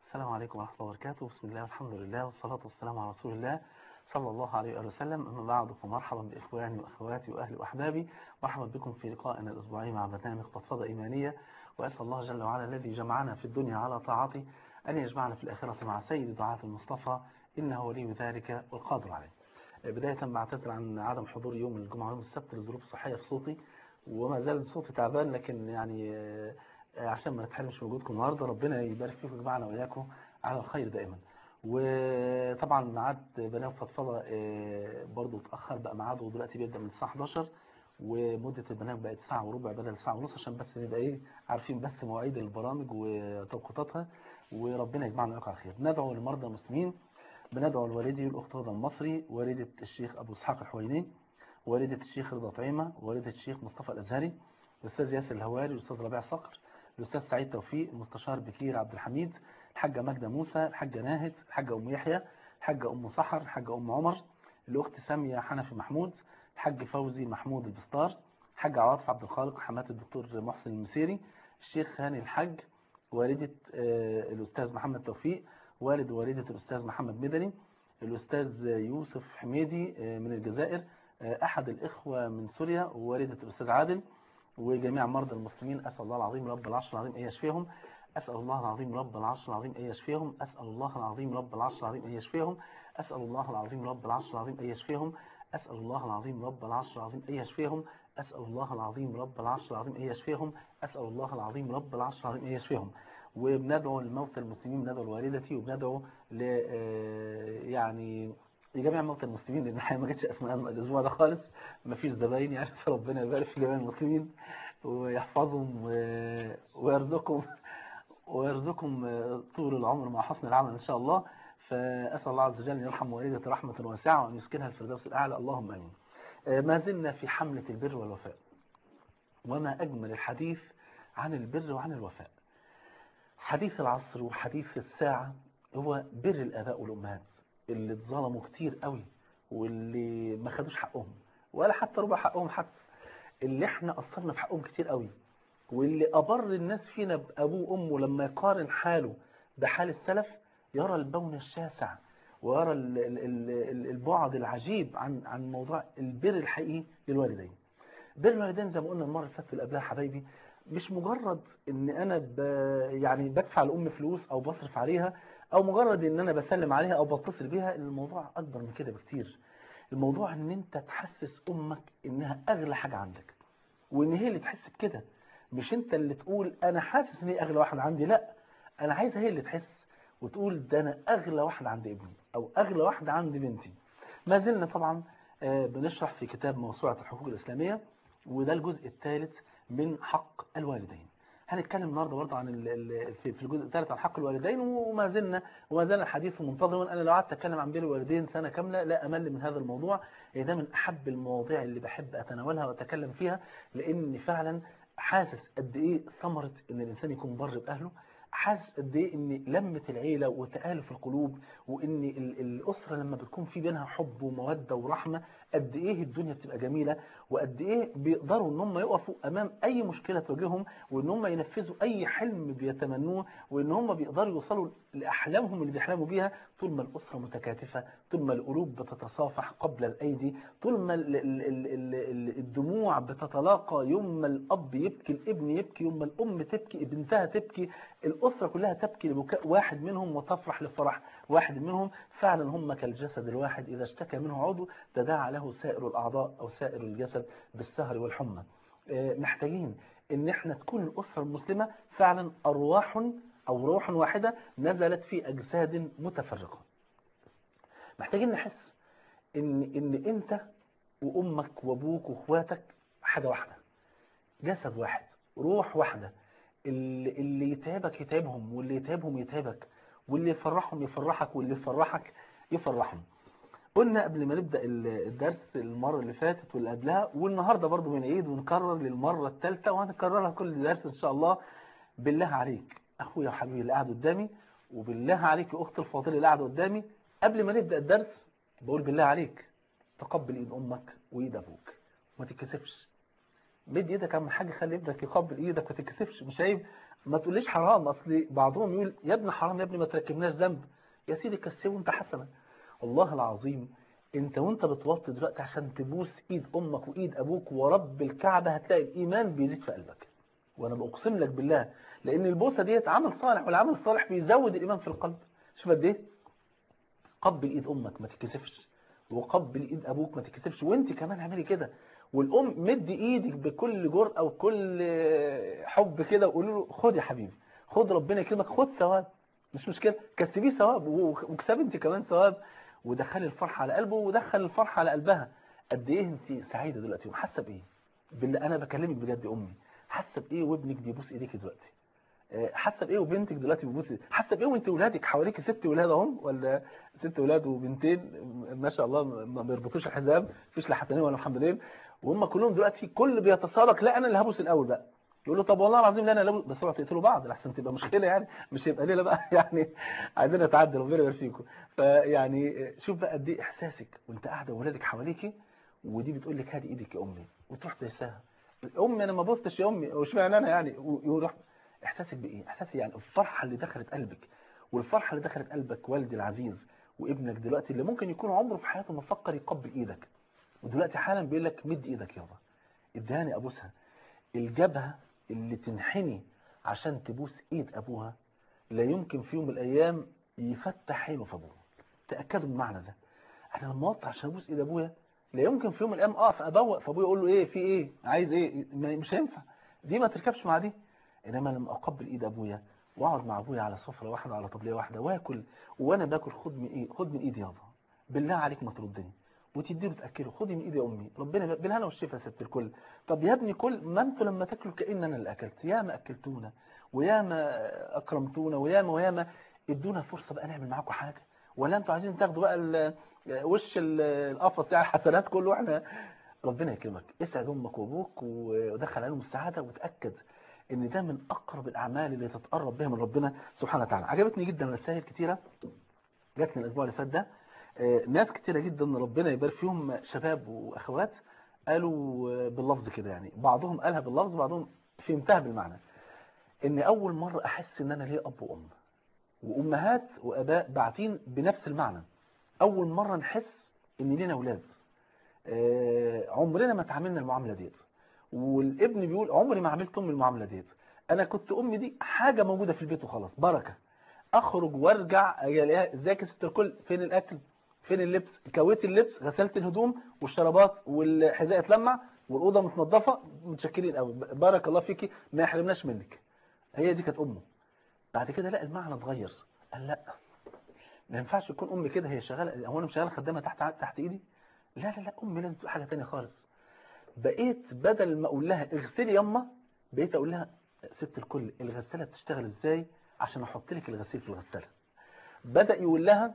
السلام عليكم ورحمة الله وبركاته بسم الله والحمد لله والصلاة والسلام على رسول الله صلى الله عليه وآله وسلم أما بعد فمرحبا بإخواني وأخواتي وأهلي وأحبابي مرحبا بكم في لقائنا الأسبوعي مع برنامج فضفضة إيمانية وأسأل الله جل وعلا الذي جمعنا في الدنيا على طاعته أن يجمعنا في الآخرة مع سيد دعاة المصطفى إنه ولي ذلك والقادر عليه بداية بعتذر عن عدم حضور يوم الجمعة ويوم السبت لظروف صحية في صوتي وما زال صوتي تعبان لكن يعني عشان ما نتحرمش بوجودكم النهارده ربنا يبارك فيكم ويجمعنا واياكم على الخير دائما وطبعا ميعاد برنامج فضفضه برضه اتاخر بقى ميعاده دلوقتي بيبدا من الساعه 11 ومده البرنامج بقت ساعه وربع بدل ساعه ونص عشان بس نبقى ايه عارفين بس مواعيد البرامج وتوقيتاتها وربنا يجمعنا وياكم على خير ندعو للمرضى المسلمين بندعو لوالدي الاخت هدى المصري والده الشيخ ابو اسحاق الحويني والده الشيخ رضا طعيمه والده الشيخ مصطفى الازهري الاستاذ ياسر الهواري الاستاذ ربيع صقر الأستاذ سعيد توفيق المستشار بكير عبد الحميد الحاجة ماجدة موسى الحاجة ناهد الحاجة أم يحيى الحاجة أم سحر الحاجة أم عمر الأخت سامية حنفي محمود الحاج فوزي محمود البستار الحاج عواطف عبد الخالق حماة الدكتور محسن المسيري الشيخ هاني الحاج والدة الأستاذ محمد توفيق والد والدة الأستاذ محمد مدني الأستاذ يوسف حميدي من الجزائر أحد الإخوة من سوريا ووالدة الأستاذ عادل وجميع مرضى المسلمين أسأل الله العظيم رب العرش العظيم أن يشفيهم أسأل الله العظيم رب العرش العظيم أن يشفيهم أسأل الله العظيم رب العرش العظيم أن يشفيهم أسأل الله العظيم رب العرش العظيم أن يشفيهم أسأل الله العظيم رب العرش العظيم أن يشفيهم أسأل الله العظيم رب العرش العظيم أن يشفيهم أسأل الله العظيم رب العرش العظيم أن يشفيهم وبندعو لموتى المسلمين بندعو لوالدتي وبندعو ل يعني لجميع موتى المسلمين لان الحقيقه ما جتش اسماء الاسبوع ده خالص ما فيش زباين يعني فربنا يبارك في جميع المسلمين ويحفظهم ويرزقهم ويرزقهم طول العمر مع حسن العمل ان شاء الله فاسال الله عز وجل ان يرحم والدتي رحمه واسعه وان يسكنها الفردوس الاعلى اللهم امين ما زلنا في حمله البر والوفاء وما اجمل الحديث عن البر وعن الوفاء حديث العصر وحديث الساعه هو بر الاباء والامهات اللي اتظلموا كتير قوي واللي ما خدوش حقهم ولا حتى ربع حقهم حتى اللي احنا قصرنا في حقهم كتير قوي واللي أبر الناس فينا بأبوه وأمه لما يقارن حاله بحال السلف يرى البون الشاسع ويرى البعد العجيب عن عن موضوع البر الحقيقي للوالدين بر الوالدين زي ما قلنا المرة اللي فاتت اللي قبلها حبايبي مش مجرد ان انا ب يعني بدفع لأم فلوس او بصرف عليها او مجرد ان انا بسلم عليها او بتصل بيها الموضوع اكبر من كده بكتير الموضوع ان انت تحسس امك انها اغلى حاجة عندك وان هي اللي تحس بكده مش انت اللي تقول انا حاسس ان هي اغلى واحدة عندي لا انا عايزها هي اللي تحس وتقول ده انا اغلى واحدة عند ابني او اغلى واحدة عند بنتي ما زلنا طبعا بنشرح في كتاب موسوعة الحقوق الاسلامية وده الجزء الثالث من حق الوالدين هنتكلم النهارده برضه عن في الجزء الثالث عن حق الوالدين وما زلنا وما زال الحديث منتظما انا لو قعدت اتكلم عن بر الوالدين سنه كامله لا امل من هذا الموضوع ده من احب المواضيع اللي بحب اتناولها واتكلم فيها لان فعلا حاسس قد ايه ثمره ان الانسان يكون بر باهله حاسس قد ايه ان لمه العيله وتالف القلوب وان الاسره لما بتكون في بينها حب وموده ورحمه قد ايه الدنيا بتبقى جميله وقد ايه بيقدروا ان هم يقفوا امام اي مشكله تواجههم وان هم ينفذوا اي حلم بيتمنوه وان هم بيقدروا يوصلوا لاحلامهم اللي بيحلموا بيها طول ما الاسره متكاتفه طول ما القلوب بتتصافح قبل الايدي طول ما الدموع بتتلاقى يوم ما الاب يبكي الابن يبكي يوم ما الام تبكي بنتها تبكي الاسره كلها تبكي لبكاء واحد منهم وتفرح لفرح واحد منهم فعلا هم كالجسد الواحد اذا اشتكى منه عضو تداعى له سائر الاعضاء او سائر الجسد بالسهر والحمى محتاجين ان احنا تكون الاسره المسلمه فعلا ارواح او روح واحده نزلت في اجساد متفرقه محتاجين نحس ان ان انت وامك وابوك واخواتك حاجه واحده جسد واحد روح واحده اللي, اللي يتعبك يتعبهم واللي يتعبهم يتعبك واللي يفرحهم يفرحك واللي يفرحك يفرحهم قلنا قبل ما نبدأ الدرس المرة اللي فاتت واللي قبلها والنهاردة برضو بنعيد ونكرر للمرة الثالثة وهنكررها كل درس إن شاء الله بالله عليك أخويا وحبيبي اللي قاعد قدامي وبالله عليك يا أخت الفاضلة اللي قاعد قدامي قبل ما نبدأ الدرس بقول بالله عليك تقبل إيد أمك وإيد أبوك ما تتكسفش مد ايدك اهم حاجه خلي ابنك يقبل ايدك ما تتكسفش مش عيب ما تقوليش حرام اصل بعضهم يقول يا ابن حرام يا ابني ما تركبناش ذنب يا سيدي كسبه انت حسنه والله العظيم انت وانت بتوطي دلوقتي عشان تبوس ايد امك وايد ابوك ورب الكعبه هتلاقي الايمان بيزيد في قلبك وانا بقسم لك بالله لان البوسه ديت عمل صالح والعمل الصالح بيزود الايمان في القلب شوف قد ايه قبل ايد امك ما تتكسفش وقبل ايد ابوك ما تتكسفش وانت كمان اعملي كده والام مد ايدك بكل جرأه وكل حب كده وقول له خد يا حبيبي خد ربنا يكرمك خد ثواب مش مشكله كسبيه ثواب وكسبي انت كمان ثواب ودخلي الفرحه على قلبه ودخل الفرحه على قلبها قد ايه انت سعيده دلوقتي وحاسه بايه بالله انا بكلمك بجد يا امي حاسه بايه وابنك بيبوس ايديك دلوقتي حاسه بايه وبنتك دلوقتي بتبوس حاسه بايه وانت ولادك حواليك ست ولاد اهم ولا ست ولاد وبنتين ما شاء الله ما بيربطوش الحزام مفيش لا حسنين ولا محمدين وهم كلهم دلوقتي كل بيتسابق لا انا اللي هبوس الاول بقى يقول له طب والله العظيم لا انا اللي بس اوعوا تقتلوا بعض لحسن تبقى مشكله يعني مش هيبقى ليله بقى يعني عايزين نتعدى ربنا يبارك فيكم فيعني شوف بقى قد ايه احساسك وانت قاعده واولادك حواليكي ودي بتقول لك هاتي ايدك يا امي وتروح تنساها امي انا ما بوستش يا امي واشمعنى انا يعني ويروح احساسك بايه احساسي يعني الفرحه اللي دخلت قلبك والفرحه اللي دخلت قلبك والدي العزيز وابنك دلوقتي اللي ممكن يكون عمره في حياته ما فكر يقبل ايدك ودلوقتي حالا بيقول لك مد ايدك يابا اداني ابوسها الجبهه اللي تنحني عشان تبوس ايد ابوها لا يمكن في يوم من الايام يفتح عينه في ابوه تاكدوا من المعنى ده انا لما وطي عشان ابوس ايد ابويا لا يمكن في يوم من الايام اقف ابوق فابويا يقول له ايه في ايه عايز ايه مش هينفع دي ما تركبش مع دي انما لما اقبل ايد ابويا واقعد مع ابويا على سفره واحده على طبليه واحده واكل وانا باكل خد من ايه خد من ايدي يابا بالله عليك ما تردني وتديله تاكله خدي من ايدي يا امي ربنا بالهنا والشفا يا ست الكل طب يا ابني كل ما انتوا لما تاكلوا كان انا اللي اكلت يا ما اكلتونا ويا ما اكرمتونا ويا ما ويا ما ادونا فرصه بقى نعمل معاكم حاجه ولا انتوا عايزين تاخدوا بقى وش القفص يعني حسنات كله واحنا ربنا يكرمك اسعد امك وابوك ودخل عليهم السعاده وتاكد ان ده من اقرب الاعمال اللي تتقرب بها من ربنا سبحانه وتعالى عجبتني جدا رسائل كتيره جاتني الاسبوع اللي فات ده ناس كتيره جدا ربنا يبارك فيهم شباب واخوات قالوا باللفظ كده يعني بعضهم قالها باللفظ بعضهم فهمتها بالمعنى ان اول مره احس ان انا ليه اب وام وامهات واباء باعتين بنفس المعنى اول مره نحس ان لينا اولاد عمرنا ما تعاملنا المعامله ديت والابن بيقول عمري ما عملت امي المعامله ديت انا كنت امي دي حاجه موجوده في البيت وخلاص بركه اخرج وارجع الاقيها ازيك يا ست الكل فين الاكل فين اللبس كويت اللبس غسلت الهدوم والشرابات والحذاء اتلمع والاوضه متنظفه متشكرين قوي بارك الله فيكي ما يحرمناش منك هي دي كانت امه بعد كده لا المعنى اتغير قال لا ما ينفعش يكون امي كده هي شغاله هو انا مش شغاله خدامه تحت تحت ايدي لا لا لا امي لازم تبقى حاجه ثانيه خالص بقيت بدل ما اقول لها اغسلي يما بقيت اقول لها ست الكل الغساله بتشتغل ازاي عشان احط لك الغسيل في الغساله بدا يقول لها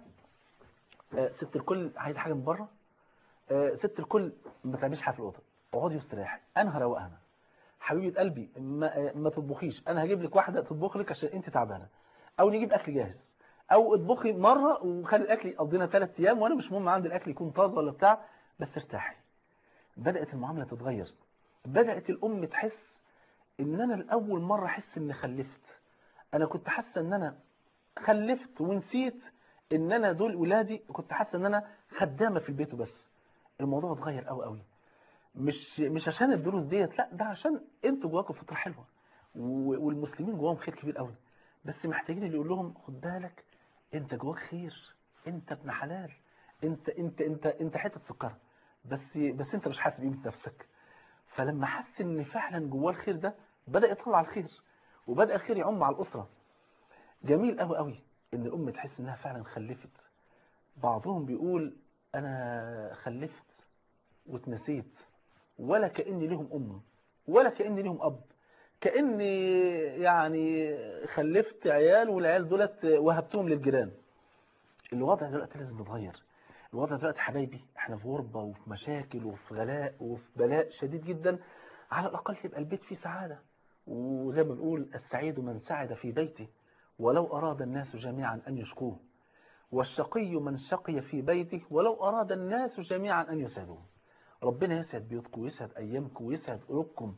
ست الكل عايز حاجه من بره ست الكل ما تعمليش حاجه في الاوضه اقعدي واستريحي انا هروقها انا حبيبه قلبي ما, ما تطبخيش انا هجيب لك واحده تطبخ لك عشان انت تعبانه او نجيب اكل جاهز او اطبخي مره وخلي الاكل يقضينا ثلاث ايام وانا مش مهم عندي الاكل يكون طازه ولا بتاع بس ارتاحي بدات المعامله تتغير بدات الام تحس ان انا لاول مره احس اني خلفت انا كنت حاسه ان انا خلفت ونسيت ان انا دول ولادي كنت حاسه ان انا خدامه في البيت وبس الموضوع اتغير قوي قوي مش مش عشان الدروس ديت لا ده عشان انتوا جواكم فطره حلوه والمسلمين جواهم خير كبير قوي بس محتاجين اللي يقول لهم خد بالك انت جواك خير انت ابن حلال انت انت انت انت حته سكر بس بس انت مش حاسس بقيمه نفسك فلما حس ان فعلا جواه الخير ده بدا يطلع الخير وبدا الخير يعم على الاسره جميل قوي قوي ان الام تحس انها فعلا خلفت بعضهم بيقول انا خلفت واتنسيت ولا كاني ليهم ام ولا كاني ليهم اب كاني يعني خلفت عيال والعيال دولت وهبتهم للجيران الوضع دلوقتي لازم يتغير الوضع دلوقتي حبايبي احنا في غربه وفي مشاكل وفي غلاء وفي بلاء شديد جدا على الاقل يبقى البيت فيه سعاده وزي ما بنقول السعيد من سعد في بيته ولو أراد الناس جميعا أن يشكوه والشقي من شقي في بيته ولو أراد الناس جميعا أن يسعدوه ربنا يسعد بيوتكم ويسعد أيامكم ويسعد قلوبكم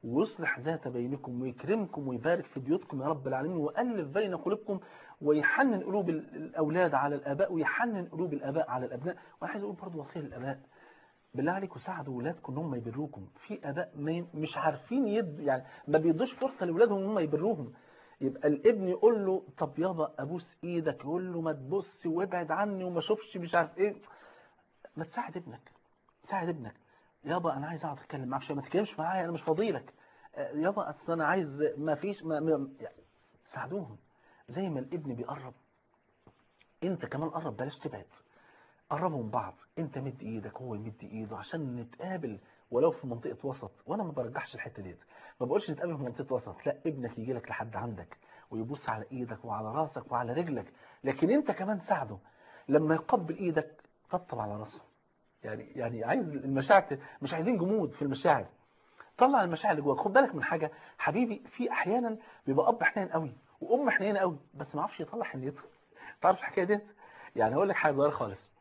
ويصلح ذات بينكم ويكرمكم ويبارك في بيوتكم يا رب العالمين ويألف بين قلوبكم ويحنن قلوب الأولاد على الآباء ويحنن قلوب الآباء على الأبناء وأنا عايز أقول برضه وصية للآباء بالله عليكم ساعدوا ولادكم ان هم يبروكم في اباء مش عارفين يد يعني ما بيدوش فرصه لاولادهم ان هم يبروهم يبقى الابن يقول له طب يابا ابوس ايدك يقول له ما تبص وابعد عني وما اشوفش مش عارف ايه ما تساعد ابنك ساعد ابنك يابا انا عايز اقعد اتكلم معاك شويه ما تتكلمش معايا انا مش فاضي لك يابا اصل انا عايز ما فيش ما ما يعني ساعدوهم زي ما الابن بيقرب انت كمان قرب بلاش تبعد قربوا من بعض انت مد ايدك هو يمد ايده عشان نتقابل ولو في منطقه وسط وانا ما برجحش الحته ديت ما بقولش نتقابل في منطقه وسط لا ابنك يجي لك لحد عندك ويبص على ايدك وعلى راسك وعلى رجلك لكن انت كمان ساعده لما يقبل ايدك طبطب على راسه يعني يعني عايز المشاعر مش عايزين جمود في المشاعر طلع المشاعر اللي جواك خد بالك من حاجه حبيبي في احيانا بيبقى اب حنين قوي وام حنينه قوي بس ما عرفش يطلع حنيته تعرف الحكايه ديت يعني هقول لك حاجه صغيره خالص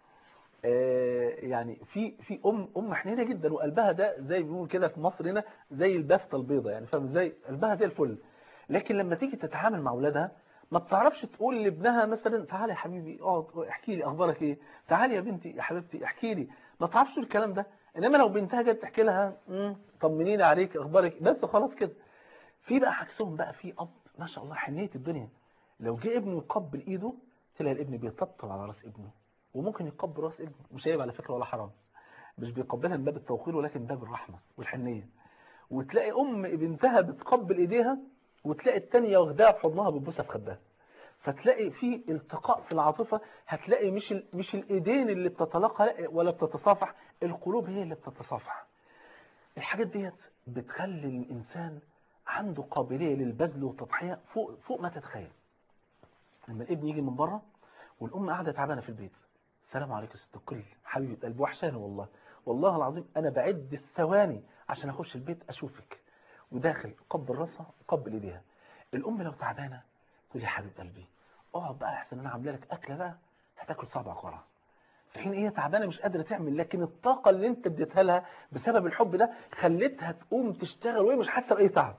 يعني في في ام ام حنينه جدا وقلبها ده زي بيقول كده في مصر هنا زي البافته البيضاء يعني فاهم ازاي قلبها زي الفل لكن لما تيجي تتعامل مع اولادها ما بتعرفش تقول لابنها مثلا تعالى يا حبيبي اقعد احكي لي اخبارك ايه تعالي يا بنتي يا حبيبتي احكي لي ما تعرفش تقول الكلام ده انما لو بنتها جت تحكي لها طمنيني عليك اخبارك بس خلاص كده في بقى عكسهم بقى في اب ما شاء الله حنيه الدنيا لو جه ابنه يقبل ايده تلاقي الابن بيطبطب على راس ابنه وممكن يقبل راس ابنه مش عيب على فكره ولا حرام مش بيقبلها من باب التوقير ولكن باب الرحمه والحنيه وتلاقي ام بنتها بتقبل ايديها وتلاقي الثانيه واخداها في حضنها بتبوسها في خدها فتلاقي في التقاء في العاطفه هتلاقي مش ال... مش الايدين اللي بتتلاقى ولا بتتصافح القلوب هي اللي بتتصافح الحاجات ديت بتخلي الانسان عنده قابليه للبذل والتضحيه فوق فوق ما تتخيل لما الابن يجي من بره والام قاعده تعبانه في البيت السلام عليكم ست الكل حبيبه قلبي وحشاني والله والله العظيم انا بعد الثواني عشان اخش البيت اشوفك وداخل قبل راسها وقبل ايديها الام لو تعبانه تقول يا حبيب قلبي اقعد بقى احسن انا عامله لك اكله بقى هتاكل صابعك وراها في حين هي تعبانه مش قادره تعمل لكن الطاقه اللي انت اديتها لها بسبب الحب ده خلتها تقوم تشتغل وهي مش حاسه باي تعب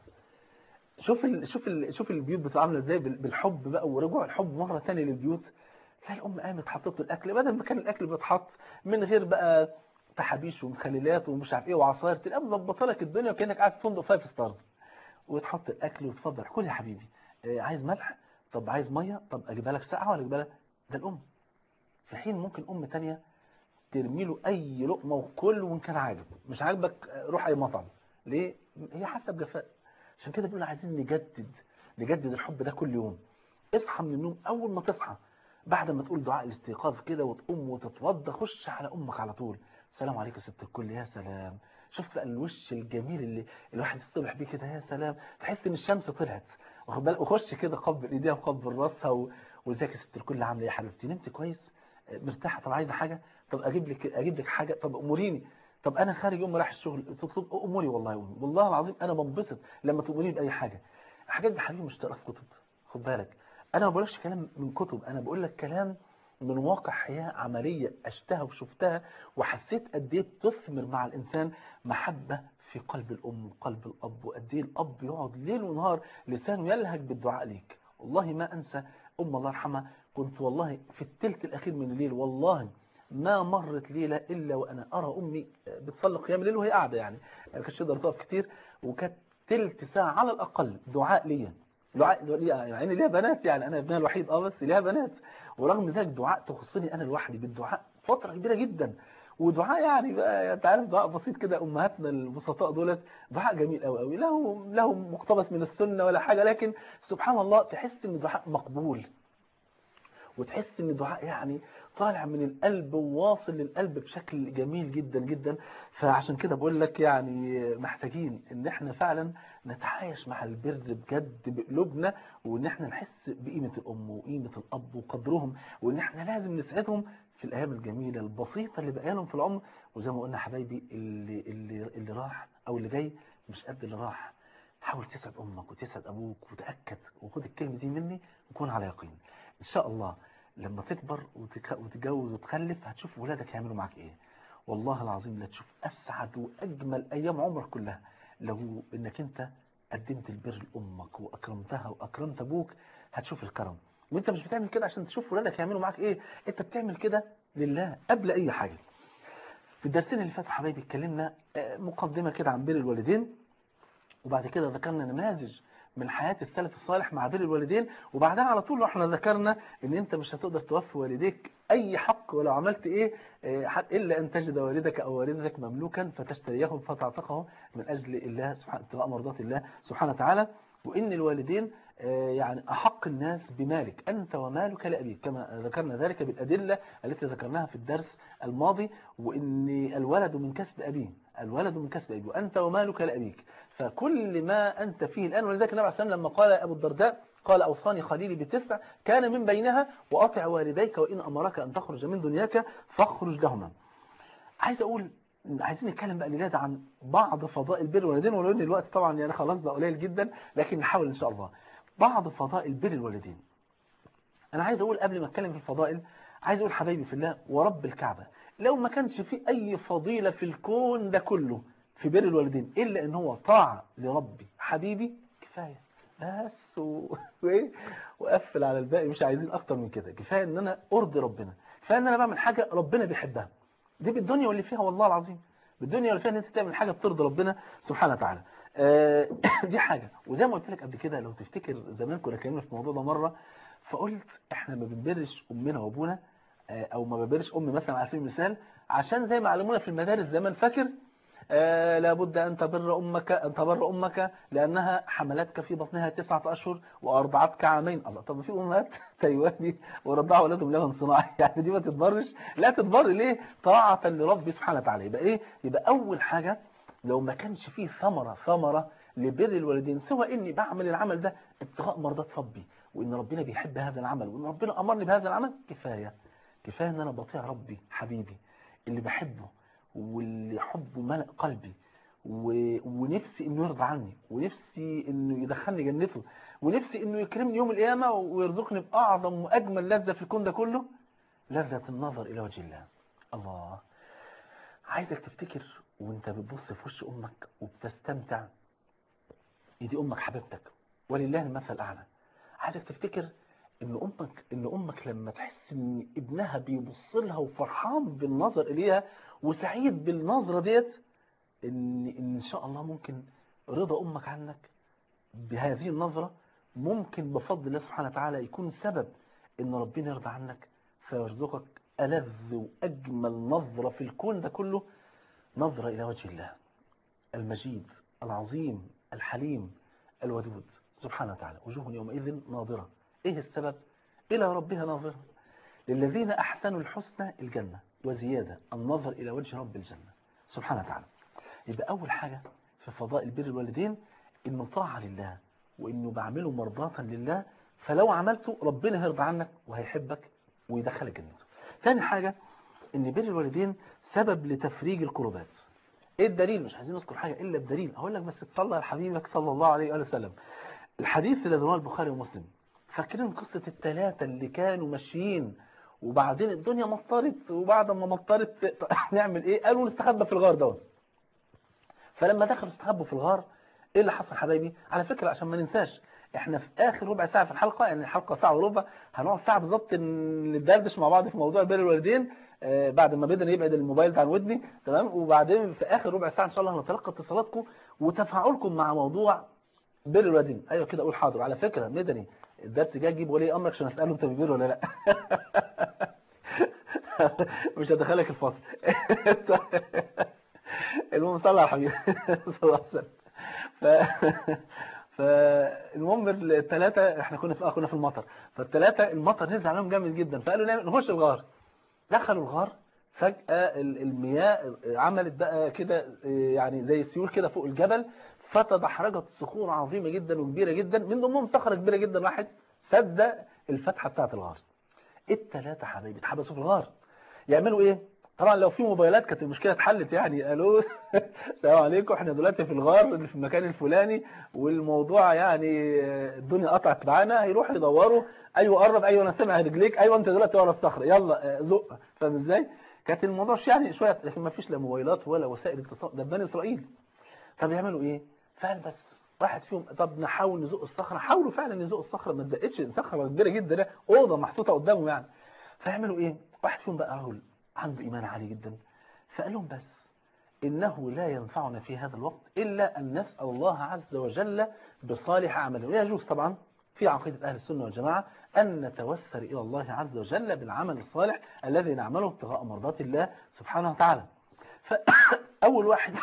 شوف ال شوف ال شوف البيوت بتبقى عامله ازاي بالحب بقى ورجوع الحب مره ثانيه للبيوت تلاقي الام قامت حطت له الاكل بدل ما كان الاكل بيتحط من غير بقى تحابيش ومخللات ومش عارف ايه وعصاير تلاقيها مظبطه لك الدنيا وكانك قاعد في فندق فايف ستارز وتحط الاكل وتفضل كل يا حبيبي عايز ملح طب عايز ميه طب اجيبها لك ساقعه ولا اجيبها لك ده الام في حين ممكن ام ثانيه ترمي له اي لقمه وكل وان كان عاجب مش عاجبك روح اي مطعم ليه هي حاسه بجفاء عشان كده بيقولوا عايزين نجدد نجدد الحب ده كل يوم اصحى من النوم اول ما تصحى بعد ما تقول دعاء الاستيقاظ كده وتقوم وتتوضى خش على امك على طول السلام عليكم ست الكل يا سلام شفت بقى الوش الجميل اللي الواحد يصطبح بيه كده يا سلام تحس ان الشمس طلعت واخد بالك وخش كده قبل ايديها وقبل راسها و... وازيك يا ست الكل عامله ايه يا حبيبتي نمت كويس مرتاحه طب عايزه حاجه طب اجيب لك اجيب لك حاجه طب اموريني طب انا خارج يوم رايح الشغل تطلب اموري والله أمي. والله العظيم انا بنبسط لما تامريني باي حاجه الحاجات دي حبيبي مش تقرا في كتب خد بالك انا ما بقولكش كلام من كتب انا بقول لك كلام من واقع حياة عملية عشتها وشفتها وحسيت قد ايه بتثمر مع الإنسان محبة في قلب الأم وقلب الأب وقد ايه الأب يقعد ليل ونهار لسانه يلهج بالدعاء ليك والله ما أنسى أم الله يرحمها كنت والله في الثلث الأخير من الليل والله ما مرت ليلة إلا وأنا أرى أمي بتصلي قيام الليل وهي قاعدة يعني ما كانتش تقدر تقف كتير وكانت ثلث ساعة على الأقل دعاء ليا دعاء يعني ليها بنات يعني أنا ابنها الوحيد أه بس ليها بنات ورغم ذلك دعاء تخصني أنا لوحدي بالدعاء فترة كبيرة جدا ودعاء يعني بقى انت عارف دعاء بسيط كده امهاتنا البسطاء دولت دعاء جميل قوي قوي له له مقتبس من السنه ولا حاجه لكن سبحان الله تحس ان دعاء مقبول وتحس ان دعاء يعني طالع من القلب وواصل للقلب بشكل جميل جدا جدا فعشان كده بقول لك يعني محتاجين ان احنا فعلا نتعايش مع البر بجد بقلوبنا وان احنا نحس بقيمة الام وقيمة الاب وقدرهم وان احنا لازم نسعدهم في الايام الجميلة البسيطة اللي بقى لهم في العمر وزي ما قلنا حبايبي اللي, اللي, اللي راح او اللي جاي مش قد اللي راح حاول تسعد امك وتسعد ابوك وتأكد وخد الكلمة دي مني وكون على يقين ان شاء الله لما تكبر وتتجوز وتخلف هتشوف ولادك هيعملوا معاك ايه والله العظيم لا تشوف اسعد واجمل ايام عمرك كلها لو انك انت قدمت البر لامك واكرمتها واكرمت ابوك هتشوف الكرم وانت مش بتعمل كده عشان تشوف ولادك يعملوا معاك ايه انت بتعمل كده لله قبل اي حاجه في الدرسين اللي فاتوا حبايبي اتكلمنا آه، مقدمه كده عن بر الوالدين وبعد كده ذكرنا نماذج من حياة السلف الصالح مع بر الوالدين وبعدها على طول احنا ذكرنا ان انت مش هتقدر توفي والديك اي حق ولو عملت ايه آه، حق الا ان تجد والدك او والدتك مملوكا فتشتريهم فتعتقهم من اجل الله سبحانه ابتغاء مرضات الله سبحانه وتعالى وان الوالدين آه، يعني احق الناس بمالك انت ومالك لابيك كما ذكرنا ذلك بالادله التي ذكرناها في الدرس الماضي وان الولد من كسب ابيه الولد من كسب ابيه وانت ومالك لابيك فكل ما أنت فيه الآن ولذلك النبي عليه الصلاة والسلام لما قال أبو الدرداء قال أوصاني خليلي بتسع كان من بينها وأطع والديك وإن أمرك أن تخرج من دنياك فاخرج لهما عايز أقول عايزين نتكلم بقى لله عن بعض فضائل بر الوالدين ولو ان الوقت طبعا يعني خلاص بقى قليل جدا لكن نحاول ان شاء الله بعض فضائل بر الوالدين انا عايز اقول قبل ما اتكلم في الفضائل عايز اقول حبايبي في الله ورب الكعبة لو ما كانش في اي فضيلة في الكون ده كله في بر الوالدين إلا إن هو طاعة لربي حبيبي كفاية بس و... وإيه وقفل على الباقي مش عايزين أكتر من كده كفاية إن أنا أرضي ربنا كفاية إن أنا بعمل حاجة ربنا بيحبها دي بالدنيا واللي فيها والله العظيم بالدنيا واللي فيها إن أنت تعمل حاجة بترضي ربنا سبحانه وتعالى آه دي حاجة وزي ما قلت لك قبل كده لو تفتكر زمان كنا اتكلمنا في الموضوع ده مرة فقلت إحنا ما بنبرش أمنا وأبونا آه أو ما ببرش أمي مثلا على سبيل المثال عشان زي ما علمونا في المدارس زمان فاكر آه لابد أن تبر أمك أن تبر أمك لأنها حملتك في بطنها تسعة أشهر وأرضعتك عامين الله طب في أمهات تايواني ورضعوا أولادهم لبن صناعي يعني دي ما تتبرش لا تتبر ليه طاعة لربي سبحانه وتعالى يبقى إيه يبقى أول حاجة لو ما كانش فيه ثمرة ثمرة لبر الوالدين سوى إني بعمل العمل ده ابتغاء مرضات ربي وإن ربنا بيحب هذا العمل وإن ربنا أمرني بهذا العمل كفاية كفاية إن أنا بطيع ربي حبيبي اللي بحبه واللي حبه ملأ قلبي و... ونفسي انه يرضى عني ونفسي انه يدخلني جنته ونفسي انه يكرمني يوم القيامة ويرزقني بأعظم وأجمل لذة في الكون ده كله لذة النظر إلى وجه الله الله عايزك تفتكر وانت بتبص في وش أمك وبتستمتع دي أمك حبيبتك ولله المثل الأعلى عايزك تفتكر ان امك ان امك لما تحس ان ابنها بيبص لها وفرحان بالنظر اليها وسعيد بالنظره ديت ان ان شاء الله ممكن رضا امك عنك بهذه النظره ممكن بفضل الله سبحانه وتعالى يكون سبب ان ربنا يرضى عنك فيرزقك ألذ وأجمل نظرة في الكون ده كله نظرة إلى وجه الله المجيد العظيم الحليم الودود سبحانه وتعالى وجوه يومئذ ناظرة إيه السبب؟ إلى ربها ناظرة للذين أحسنوا الحسنى الجنة وزيادة النظر إلى وجه رب الجنة سبحانه وتعالى يبقى أول حاجة في فضائل بر الوالدين إنه طاعة لله وإنه بعمله مرضاة لله فلو عملته ربنا هيرضى عنك وهيحبك ويدخلك جنته ثاني حاجة إن بر الوالدين سبب لتفريج الكربات إيه الدليل مش عايزين نذكر حاجة إلا بدليل أقول لك بس تصلى على حبيبك صلى الله عليه وآله وسلم الحديث اللي رواه البخاري ومسلم فاكرين قصة الثلاثة اللي كانوا ماشيين وبعدين الدنيا مطرت وبعد ما مطرت نعمل ايه قالوا نستخبى في الغار دوت فلما دخلوا استخبوا في الغار ايه اللي حصل حبايبي على فكرة عشان ما ننساش احنا في اخر ربع ساعة في الحلقة يعني الحلقة ساعة وربع هنقعد ساعة بالظبط ندردش مع بعض في موضوع بر الوالدين آه بعد ما بدنا يبعد الموبايل عن ودني تمام وبعدين في اخر ربع ساعة ان شاء الله هنتلقى اتصالاتكم وتفاعلكم مع موضوع بر الوالدين ايوه كده اقول حاضر على فكرة مدني الدرس جاي اجيب ولي امرك عشان اساله انت بتبر ولا لا مش هدخلك الفصل المهم صلى على الحبيب صلى الله عليه وسلم ف... فالمهم الثلاثه احنا كنا في كنا في المطر فالثلاثه المطر نزل عليهم جامد جدا فقالوا نعمل نخش الغار دخلوا الغار فجأة المياه عملت بقى كده يعني زي سيول كده فوق الجبل فتدحرجت صخور عظيمة جدا وكبيرة جدا من ضمنهم صخرة كبيرة جدا راحت سد الفتحة بتاعة الغار الثلاثة حبايبي اتحبسوا في الغار يعملوا ايه طبعا لو في موبايلات كانت المشكلة اتحلت يعني قالوا السلام عليكم احنا دلوقتي في الغار اللي في المكان الفلاني والموضوع يعني الدنيا قطعت معانا هيروحوا يدوروا ايوه قرب ايوه انا سامع رجليك ايوه انت دلوقتي ورا الصخره يلا زق فاهم ازاي كانت الموضوع يعني شويه لكن ما فيش لا موبايلات ولا وسائل اتصال ده بني اسرائيل طب يعملوا ايه فقال بس واحد فيهم طب نحاول نزق الصخره حاولوا فعلا يزقوا الصخره ما اتزقتش صخره كبيره جدا لا اوضه محطوطه قدامه يعني فيعملوا ايه واحد فيهم بقى رجل عنده ايمان عالي جدا فقال لهم بس إنه لا ينفعنا في هذا الوقت إلا أن نسأل الله عز وجل بصالح أعمالنا ويجوز طبعا في عقيدة أهل السنة والجماعة أن نتوسل إلى الله عز وجل بالعمل الصالح الذي نعمله ابتغاء مرضات الله سبحانه وتعالى فأول واحد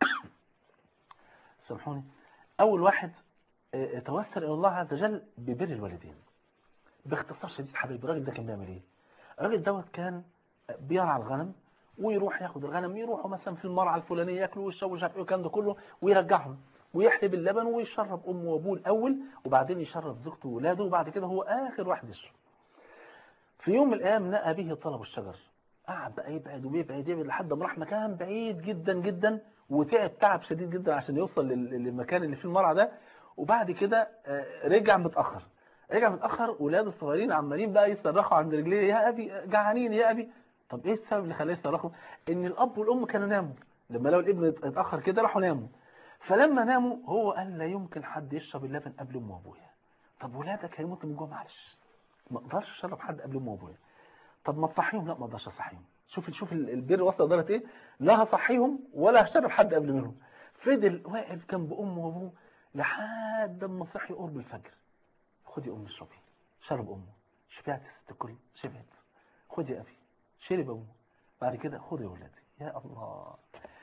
سامحوني أول واحد توسل إلى الله عز وجل ببر الوالدين باختصار شديد حبيبي الراجل ده كان بيعمل إيه الراجل دوت كان بيرعى الغنم ويروح ياخد الغنم يروحوا مثلا في المرعى الفلانيه ياكلوا ويشربوا مش عارف ايه والكلام ده كله ويرجعهم ويحلب اللبن ويشرب امه وابوه الاول وبعدين يشرب زوجته واولاده وبعد كده هو اخر واحد يشرب في يوم من الايام نأى به طلب الشجر قعد بقى يبعد ويبعد يبعد لحد ما راح مكان بعيد جدا جدا وتعب تعب شديد جدا عشان يوصل للمكان اللي فيه المرعى ده وبعد كده رجع متاخر رجع متاخر ولاده الصغيرين عمالين بقى يصرخوا عند رجليه يا ابي جعانين يا ابي طب ايه السبب اللي خلاه يصرخوا ان الاب والام كانوا ناموا لما لو الابن اتاخر كده راحوا ناموا فلما ناموا هو قال لا يمكن حد يشرب اللبن قبل امه وابويا طب ولادك هيموتوا من جوع معلش ما اقدرش اشرب حد قبل امه وابويا طب ما تصحيهم لا ما اقدرش اصحيهم شوف شوف البر وصل لدرجه ايه لا هصحيهم ولا هشرب حد قبل منهم فضل واقف جنب امه وابوه لحد ما صحي قرب الفجر خدي امي اشربي شرب امه شبعت يا ست الكل شبعت خدي ابي شرب أمه بعد كده خد يا ولادي يا الله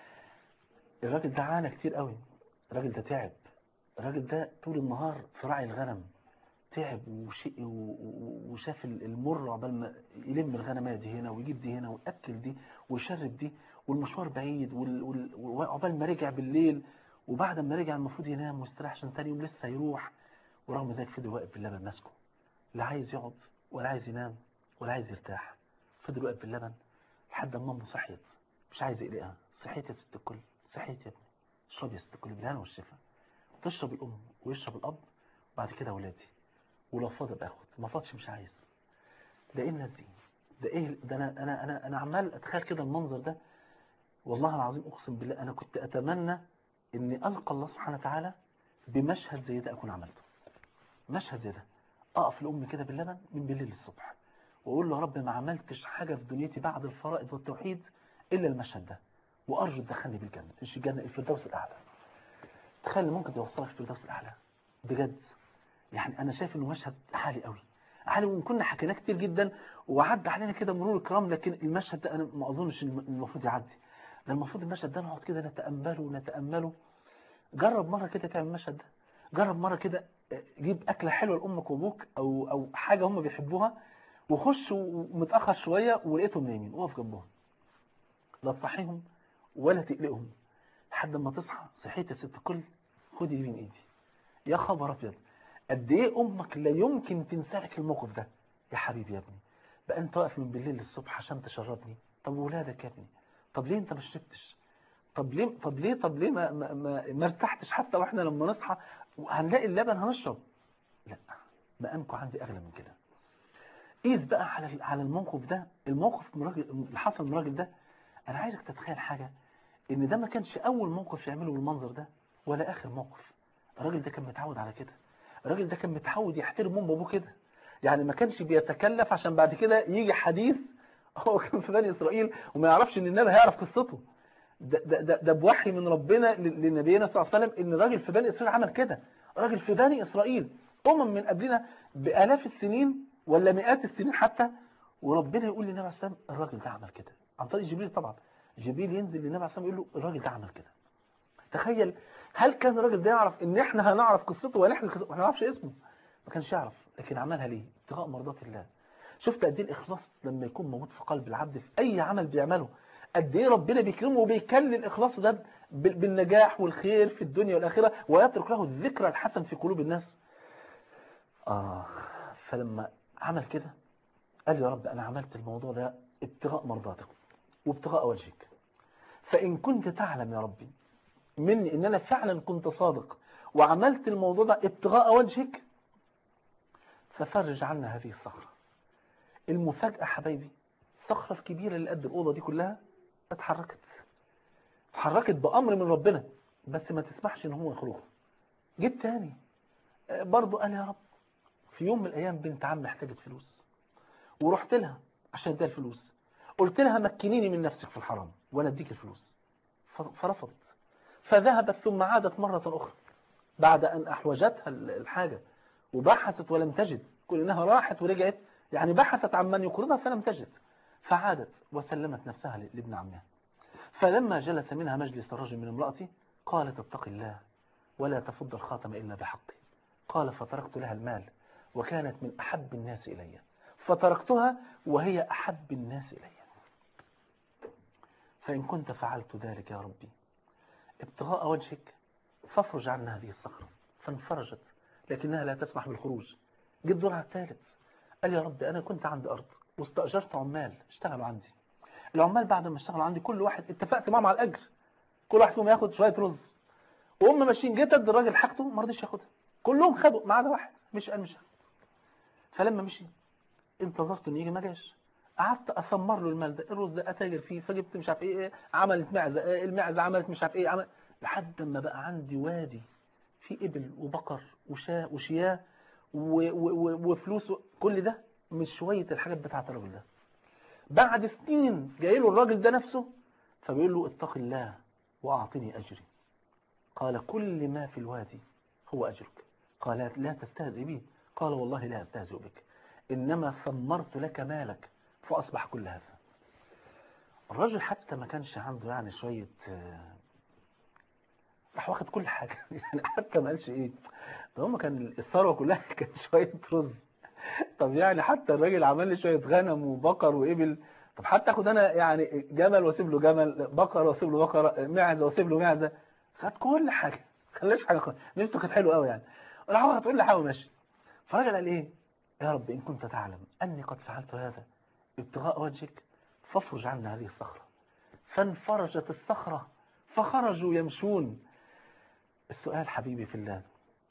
الراجل ده عانى كتير قوي الراجل ده تعب الراجل ده طول النهار في راعي الغنم تعب وشقي وشاف المر عقبال ما يلم الغنمات دي هنا ويجيب دي هنا ويأكل دي ويشرب دي والمشوار بعيد وعقبال ما رجع بالليل وبعد ما رجع المفروض ينام واستراح عشان تاني يوم لسه يروح ورغم ذلك فضل واقف باللبن ماسكه لا عايز يقعد ولا عايز ينام ولا عايز يرتاح فضل واقف باللبن لحد ما امه صحيت مش عايز يقلقها صحيت يا ست الكل صحيت يا ابني اشرب يا ست الكل بالهنا والشفا تشرب الام ويشرب الاب وبعد كده اولادي ولو فاض باخد ما فاضش مش عايز ده ايه الناس دي ده ايه ده انا انا انا انا عمال اتخيل كده المنظر ده والله العظيم اقسم بالله انا كنت اتمنى اني القى الله سبحانه وتعالى بمشهد زي ده اكون عملته مشهد زي ده اقف لامي كده باللبن من بالليل للصبح واقول له يا رب ما عملتش حاجه في دنيتي بعد الفرائض والتوحيد الا المشهد ده وارجو تدخلني بالجنه مش الجنه الفردوس الاعلى تخيل ممكن توصلك الفردوس الاعلى بجد يعني انا شايف انه مشهد عالي قوي عالي وان كنا حكيناه كتير جدا وعدى علينا كده مرور الكرام لكن المشهد ده انا ما اظنش ان المفروض يعدي ده المفروض المشهد ده نقعد كده نتامله ونتامله جرب مره كده تعمل المشهد ده جرب مره كده جيب اكله حلوه لامك وابوك او او حاجه هم بيحبوها وخش متاخر شويه ولقيتهم نايمين وقف جنبهم لا تصحيهم ولا تقلقهم لحد ما تصحى صحيت يا ست الكل خدي دي من ايدي يا خبر ابيض قد ايه امك لا يمكن تنسالك الموقف ده يا حبيبي يا ابني بقى انت واقف من بالليل للصبح عشان تشربني طب ولادك يا ابني طب ليه انت ما شربتش طب ليه طب ليه طب ليه ما ما, ما, ما ارتحتش حتى واحنا لما نصحى هنلاقي اللبن هنشرب لا مقامكم عندي اغلى من كده قيس بقى على على الموقف ده الموقف اللي حصل من الراجل ده انا عايزك تتخيل حاجه ان ده ما كانش اول موقف يعمله بالمنظر ده ولا اخر موقف الراجل ده كان متعود على كده الراجل ده كان متعود يحترم امه وابوه كده يعني ما كانش بيتكلف عشان بعد كده يجي حديث هو كان في بني اسرائيل وما يعرفش ان النبي هيعرف قصته ده ده ده, ده بوحي من ربنا لنبينا صلى الله عليه وسلم ان راجل في بني اسرائيل عمل كده راجل في بني اسرائيل امم من قبلنا بالاف السنين ولا مئات السنين حتى وربنا يقول للنبي عليه السلام الراجل ده عمل كده عن طريق جبريل طبعا جبريل ينزل للنبي عليه السلام يقول له الراجل ده عمل كده تخيل هل كان الراجل ده يعرف ان احنا هنعرف قصته ولا احنا ما نعرفش اسمه ما كانش يعرف لكن عملها ليه ابتغاء مرضات الله شفت قد ايه الاخلاص لما يكون موجود في قلب العبد في اي عمل بيعمله قد ايه ربنا بيكرمه وبيكلل الاخلاص ده بالنجاح والخير في الدنيا والاخره ويترك له الذكرى الحسن في قلوب الناس اه فلما عمل كده قال يا رب انا عملت الموضوع ده ابتغاء مرضاتك وابتغاء وجهك فان كنت تعلم يا ربي مني ان انا فعلا كنت صادق وعملت الموضوع ده ابتغاء وجهك ففرج عنا هذه الصخرة المفاجأة حبايبي الصخرة الكبيرة اللي قد الأوضة دي كلها اتحركت اتحركت بأمر من ربنا بس ما تسمحش ان هو يخرجها جيت تاني آه، برضو قال يا رب في يوم من الايام بنت عمي احتاجت فلوس ورحت لها عشان اديها الفلوس قلت لها مكنيني من نفسك في الحرام وانا اديك الفلوس ف- فرفضت فذهبت ثم عادت مرة أخرى بعد أن أحوجتها ال- الحاجة وبحثت ولم تجد كل إنها راحت ورجعت يعني بحثت عن من يقرضها فلم تجد فعادت وسلمت نفسها ل- لابن عمها فلما جلس منها مجلس الرجل من امرأتي قالت اتق الله ولا تفض الخاتم إلا بحقه قال فتركت لها المال وكانت من أحب الناس إلي فتركتها وهي أحب الناس إلي فإن كنت فعلت ذلك يا ربي ابتغاء وجهك فافرج عنا هذه الصخرة فانفرجت لكنها لا تسمح بالخروج جيت دورها الثالث قال يا رب أنا كنت عندي أرض واستأجرت عمال اشتغلوا عندي العمال بعد ما اشتغلوا عندي كل واحد اتفقت معهم على الأجر كل واحد فيهم ياخد شوية رز وهم ماشيين جيت ادي الراجل حاجته ما رضيش ياخدها كلهم خدوا ما عدا واحد مش قال مش هاخد فلما مشي انتظرت انه يجي ما جاش قعدت اثمر له المال ده الرز ده اتاجر فيه فجبت مش عارف ايه إيه، عملت معزه إيه، المعزه عملت مش عارف ايه عمل لحد ما بقى عندي وادي فيه ابل وبقر وشاة وشياه و- و- و- وفلوس و- كل ده من شويه الحاجات بتاعت الراجل ده بعد سنين جاي له الراجل ده نفسه فبيقول له اتق الله واعطني اجري قال كل ما في الوادي هو اجرك قال لا تستهزئ بي قال والله لا استهزئ بك انما ثمرت لك مالك فاصبح كل هذا الرجل حتى ما كانش عنده يعني شويه آه، راح واخد كل حاجه يعني حتى ما قالش ايه ده هم كان الثروه كلها كانت شويه رز طب يعني حتى الراجل عمل لي شويه غنم وبقر وابل طب حتى اخد انا يعني جمل واسيب له جمل بقره واسيب له بقره معزه واسيب له معزه خد كل حاجه ما خلاش حاجه خالص نفسه كانت حلوه قوي يعني راح واخد كل حاجه وماشي فالراجل قال ايه يا رب ان كنت تعلم اني قد فعلت هذا ابتغاء وجهك فافرج عنا هذه الصخره فانفرجت الصخره فخرجوا يمشون السؤال حبيبي في الله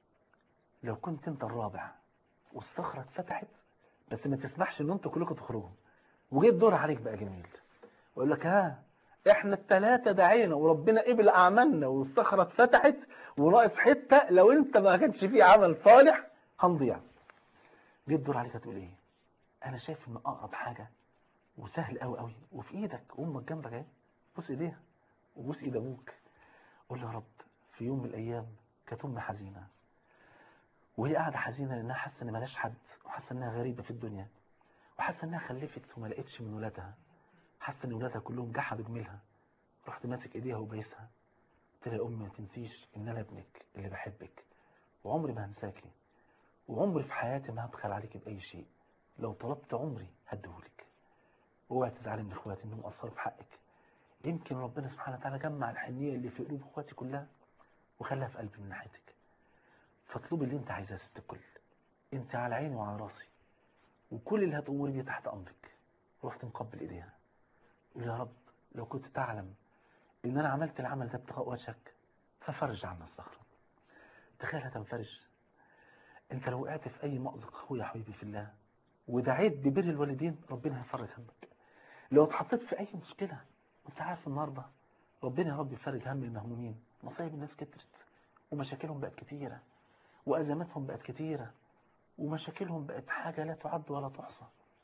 لو كنت انت الرابع والصخرة اتفتحت بس ما تسمحش ان انتوا كلكم تخرجوا وجيت دور عليك بقى جميل ويقول لك ها احنا الثلاثة دعينا وربنا قبل اعمالنا والصخرة اتفتحت وناقص حتة لو انت ما كانش فيه عمل صالح هنضيع جيت دور عليك هتقول ايه انا شايف ان اقرب حاجة وسهل قوي قوي وفي ايدك امك جنبك اهي بوس ايديها وبوس ايد ابوك قول له يا رب في يوم من الايام كانت امي حزينه وهي قاعده حزينه لانها حاسه ان ملاش حد وحاسه انها غريبه في الدنيا وحاسه انها خلفت وما لقتش من ولادها حاسه ان ولادها كلهم جحدوا جميلها رحت ماسك ايديها وبايسها قلت لها يا امي ما تنسيش ان انا ابنك اللي بحبك وعمري ما هنساكي وعمري في حياتي ما هبخل عليك باي شيء لو طلبت عمري هديهولك اوعي تزعلي من اخواتي انهم قصروا في حقك يمكن ربنا سبحانه وتعالى جمع الحنيه اللي في قلوب اخواتي كلها وخلاها في قلبي من ناحيتك فاطلبي اللي انت عايزاه يا ست الكل انت على عيني وعلى راسي وكل اللي هتأمري بيه تحت امرك رحت مقبل ايديها قول يا رب لو كنت تعلم ان انا عملت العمل ده ابتغاء وجهك ففرج عنا الصخرة تخيل هتنفرج انت لو وقعت في اي مأزق اخويا حبيبي في الله ودعيت ببر الوالدين ربنا هيفرج همك لو اتحطيت في اي مشكلة انت عارف النهارده ربنا يا رب يفرج هم المهمومين مصايب الناس كترت ومشاكلهم بقت كتيرة وأزماتهم بقت كتيرة ومشاكلهم بقت حاجة لا تعد ولا تحصى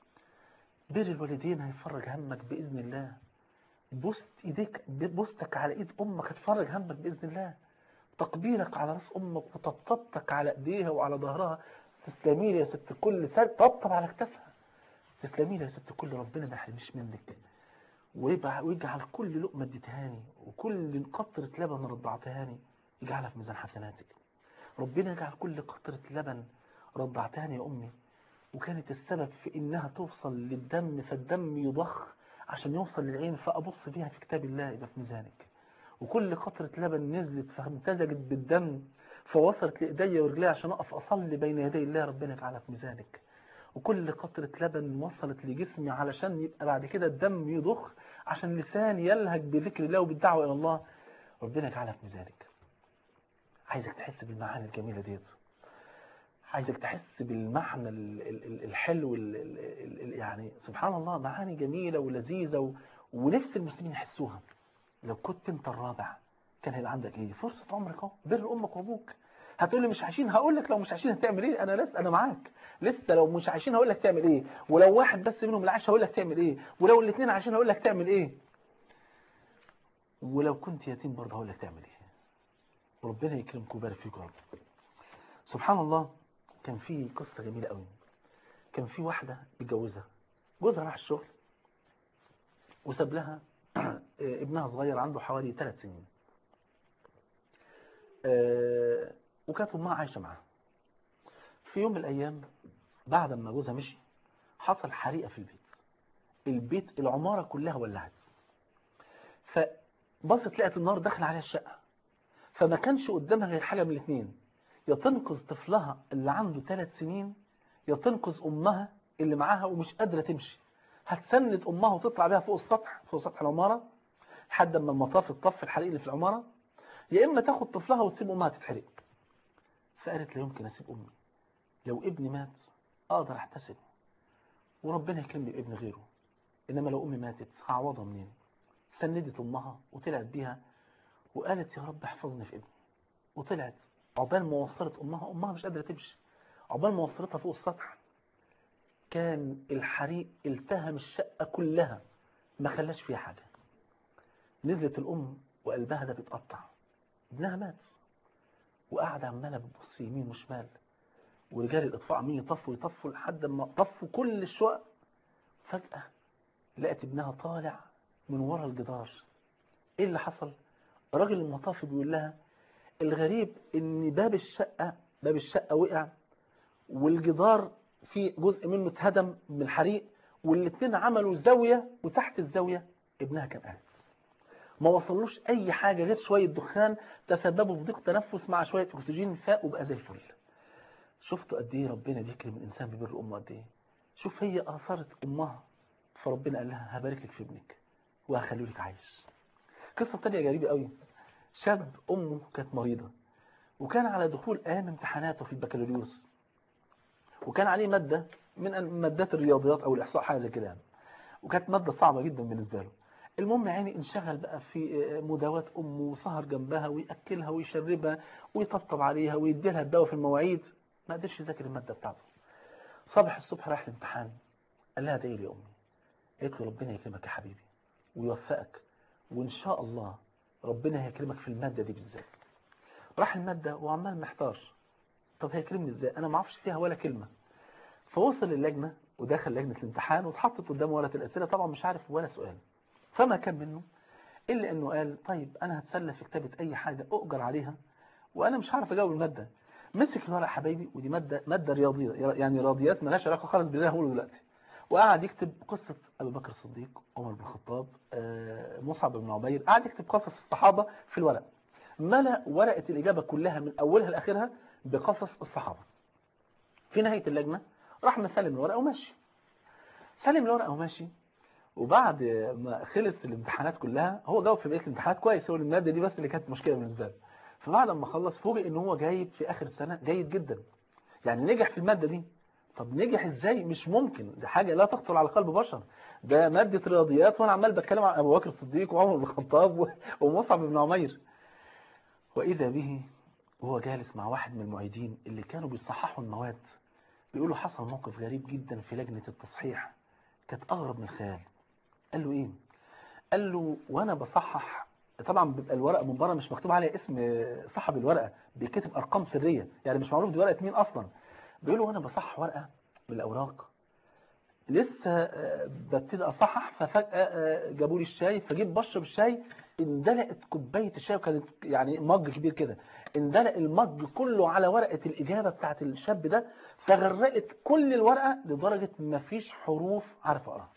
بر الوالدين هيفرج همك بإذن الله بوست ايديك بوستك على ايد امك هتفرج همك باذن الله تقبيلك على راس امك وطبطبتك على ايديها وعلى ظهرها تسلمي لي يا ست الكل طبطب على كتافها تسلمي لي يا ست الكل ربنا ما يحرمش منك ويبقى ويجعل كل لقمه اديتهاني وكل قطره لبن رضعتهاني يجعلها في ميزان حسناتك ربنا يجعل كل قطره لبن رضعتهاني يا امي وكانت السبب في انها توصل للدم فالدم يضخ عشان يوصل للعين فأبص بيها في كتاب الله يبقى في ميزانك وكل قطرة لبن نزلت فامتزجت بالدم فوصلت لإيدي ورجلي عشان أقف أصلي بين يدي الله ربنا يجعلها في ميزانك وكل قطرة لبن وصلت لجسمي علشان يبقى بعد كده الدم يضخ عشان لساني يلهج بذكر الله وبالدعوة إلى الله ربنا يجعلها في ميزانك عايزك تحس بالمعاني الجميلة ديت عايزك تحس بالمعنى الحلو يعني سبحان الله معاني جميلة ولذيذة و... ونفس المسلمين يحسوها لو كنت انت الرابع كان هيبقى عندك ايه فرصة عمرك اهو بر امك وابوك هتقول لي مش عايشين هقول لك لو مش عايشين هتعمل ايه انا لسه انا معاك لسه لو مش عايشين هقول لك تعمل ايه ولو واحد بس منهم اللي عايش هقول لك تعمل ايه ولو الاثنين عايشين هقول لك تعمل ايه ولو كنت يتيم برضه هقول لك تعمل ايه وربنا يكرمكم ويبارك فيكم يا رب سبحان الله كان في قصة جميلة قوي كان في واحدة متجوزة جوزها راح الشغل وساب لها ابنها صغير عنده حوالي ثلاث سنين وكانت امها عايشة معاها في يوم من الايام بعد ما جوزها مشي حصل حريقة في البيت البيت العمارة كلها ولعت فبصت لقت النار داخله عليها الشقة فما كانش قدامها غير حاجة من الاثنين يا تنقذ طفلها اللي عنده ثلاث سنين يا تنقذ امها اللي معاها ومش قادرة تمشي هتسند امها وتطلع بيها فوق السطح فوق سطح العمارة لحد ما المطاف الطف الحريق اللي في العمارة يا اما تاخد طفلها وتسيب امها تتحرق فقالت لا يمكن اسيب امي لو ابني مات اقدر احتسب وربنا يكرمني بابن غيره انما لو امي ماتت هعوضها منين سندت امها وطلعت بيها وقالت يا رب احفظني في ابني وطلعت عقبال ما وصلت امها امها مش قادره تمشي عقبال ما وصلتها فوق السطح كان الحريق التهم الشقه كلها ما خلاش فيها حاجه نزلت الام وقلبها ده بيتقطع ابنها مات وقاعده عماله بتبص يمين وشمال ورجال الاطفاء عمالين يطفوا يطفوا لحد ما طفوا كل الشقق فجاه لقت ابنها طالع من ورا الجدار ايه اللي حصل راجل المطافي بيقول لها الغريب ان باب الشقة باب الشقة وقع والجدار في جزء منه اتهدم من الحريق والاثنين عملوا زاوية وتحت الزاوية ابنها كان قاعد ما وصلوش اي حاجة غير شوية دخان تسببوا في ضيق تنفس مع شوية اكسجين فاق وبقى زي الفل شفتوا قد ايه ربنا بيكرم الانسان ببر امه قد ايه شوف هي اثرت امها فربنا قال لها هبارك لك في ابنك وهخليه لك عايش قصة تانية غريبة قوي شاب أمه كانت مريضة وكان على دخول أيام امتحاناته في البكالوريوس وكان عليه مادة من مادات الرياضيات أو الإحصاء حاجة زي كده وكانت مادة صعبة جدا بالنسبة له المهم يعني انشغل بقى في مداواة أمه وسهر جنبها ويأكلها ويشربها ويطبطب عليها ويدي لها الدواء في المواعيد ما قدرش يذاكر المادة بتاعته صبح الصبح راح الامتحان قال لها ادعي لي أمي قالت له ربنا يكرمك يا حبيبي ويوفقك وإن شاء الله ربنا هيكرمك في المادة دي بالذات راح المادة وعمال محتار طب هيكرمني ازاي انا ما اعرفش فيها ولا كلمة فوصل اللجنة ودخل لجنة الامتحان واتحطت قدامه ورقة الأسئلة طبعا مش عارف ولا سؤال فما كان منه إلا أنه قال طيب أنا هتسلى في كتابة أي حاجة أؤجر عليها وأنا مش عارف أجاوب المادة مسك الورقة حبايبي ودي مادة مادة رياضية يعني رياضيات مالهاش علاقة خالص باللي هقوله دلوقتي وقعد يكتب قصة أبو بكر الصديق عمر بن الخطاب مصعب بن عبير قعد يكتب قصص الصحابة في الورق ملأ ورقة الإجابة كلها من أولها لآخرها بقصص الصحابة في نهاية اللجنة راح مسلم الورقة وماشي سلم الورقة وماشي وبعد ما خلص الامتحانات كلها هو جاوب في بقية الامتحانات كويس هو المادة دي بس اللي كانت مشكلة بالنسبة له فبعد ما خلص فوجئ ان هو جايب في آخر السنة جيد جدا يعني نجح في المادة دي طب نجح ازاي مش ممكن دي حاجة لا تخطر على قلب بشر ده مادة رياضيات وانا عمال بتكلم عن ابو بكر الصديق وعمر بن الخطاب ومصعب بن عمير واذا به وهو جالس مع واحد من المعيدين اللي كانوا بيصححوا المواد بيقولوا حصل موقف غريب جدا في لجنة التصحيح كانت اغرب من الخيال قال له ايه قال له وانا بصحح طبعا بيبقى الورقه من بره مش مكتوب عليها اسم صاحب الورقه بيكتب ارقام سريه يعني مش معروف دي ورقه مين اصلا بيقول له وانا بصحح ورقه من الاوراق لسه ببتدي اصحح ففجاه جابوا لي الشاي فجيت بشرب الشاي اندلقت كوبايه الشاي وكانت يعني مج كبير كده اندلق المج كله على ورقه الاجابه بتاعت الشاب ده فغرقت كل الورقه لدرجه ما فيش حروف عارف اقراها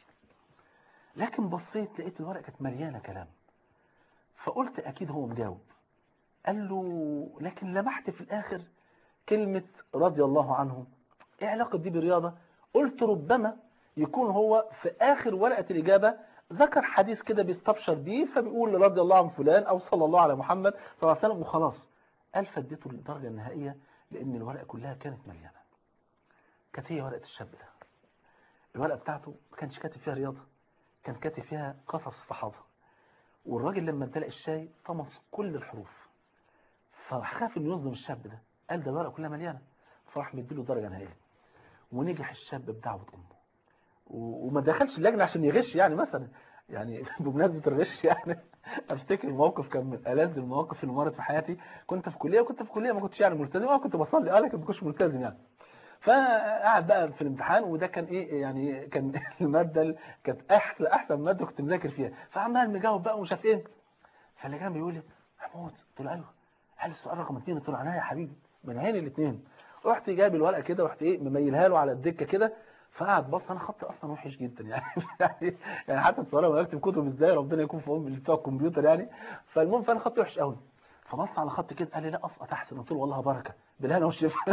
لكن بصيت لقيت الورقه كانت مليانه كلام فقلت اكيد هو مجاوب قال له لكن لمحت في الاخر كلمه رضي الله عنه ايه علاقه دي بالرياضه قلت ربما يكون هو في آخر ورقة الإجابة ذكر حديث كده بيستبشر بيه فبيقول رضي الله عن فلان أو صلى الله على محمد صلى الله عليه وسلم وخلاص قال فديته للدرجة النهائية لأن الورقة كلها كانت مليانة كانت هي ورقة الشاب ده الورقة بتاعته ما كانش كاتب فيها رياضة كان كاتب فيها قصص الصحابة والراجل لما ادلق الشاي طمس كل الحروف فخاف انه يظلم الشاب ده قال ده الورقه كلها مليانه فراح مديله درجه نهائيه ونجح الشاب بدعوه امه و- وما دخلش اللجنه عشان يغش يعني مثلا يعني بمناسبه الغش يعني افتكر موقف كان من ألذ المواقف اللي مرت في حياتي كنت في كليه وكنت في كليه ما كنتش يعني ملتزم اه كنت بصلي اه لكن ما كنتش ملتزم يعني فقعد بقى في الامتحان وده كان ايه يعني كان الماده اللي كانت احسن احسن ماده كنت مذاكر فيها فعمال مجاوب بقى ومش عارف ايه فاللي كان بيقول لي محمود قلت له ايوه هل السؤال رقم اثنين قلت له عنها يا حبيبي من عيني الاثنين رحت جايب الورقه كده ورحت ايه مميلها له على الدكه كده فقعد بص انا خطي اصلا وحش جدا يعني يعني يعني حتى الصوره وانا بكتب كتب ازاي ربنا يكون في ام بتوع الكمبيوتر يعني فالمهم فانا خطي وحش قوي فبص على خط كده قال لي لا اسقط احسن قلت له والله بركه بالهنا والشفا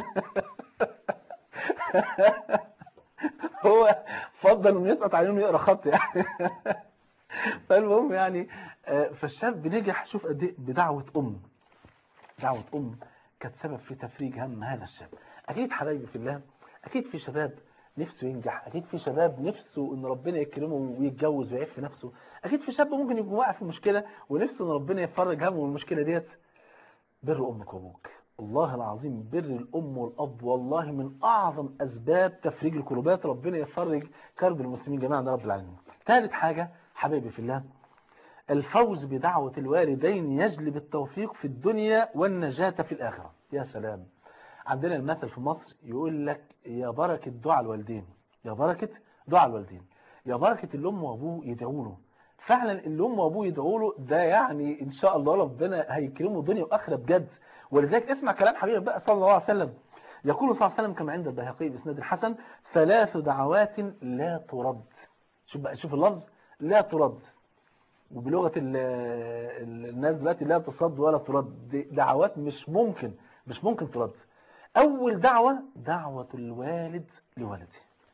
هو فضل انه يسقط عليه انه يقرا خط يعني فالمهم يعني آه، فالشاب نجح شوف قد ايه بدعوه ام دعوه ام كانت سبب في تفريج هم هذا الشاب اكيد حبايبي في الله اكيد في شباب نفسه ينجح اكيد في شباب نفسه ان ربنا يكرمه ويتجوز ويعف نفسه اكيد في شاب ممكن يكون واقع في مشكله ونفسه ان ربنا يفرج همه من المشكله ديت بر امك وابوك والله العظيم بر الام والاب والله من اعظم اسباب تفريج الكروبات ربنا يفرج كرب المسلمين جميعا يا رب العالمين ثالث حاجه حبايبي في الله الفوز بدعوة الوالدين يجلب التوفيق في الدنيا والنجاة في الآخرة يا سلام عندنا المثل في مصر يقول لك يا بركة دعاء الوالدين يا بركة دعاء الوالدين يا بركة الأم وأبوه يدعوا له فعلا الأم وأبوه يدعوا له ده يعني إن شاء الله ربنا هيكرمه دنيا وآخرة بجد ولذلك اسمع كلام حبيبك بقى صلى الله عليه وسلم يقول صلى الله عليه وسلم كما عند البيهقي بإسناد الحسن ثلاث دعوات لا ترد شوف بقى شوف اللفظ لا ترد وبلغة ال- ال- الناس دلوقتي لا تصد ولا ترد دي دعوات مش ممكن مش ممكن ترد أول دعوة دعوة الوالد لولده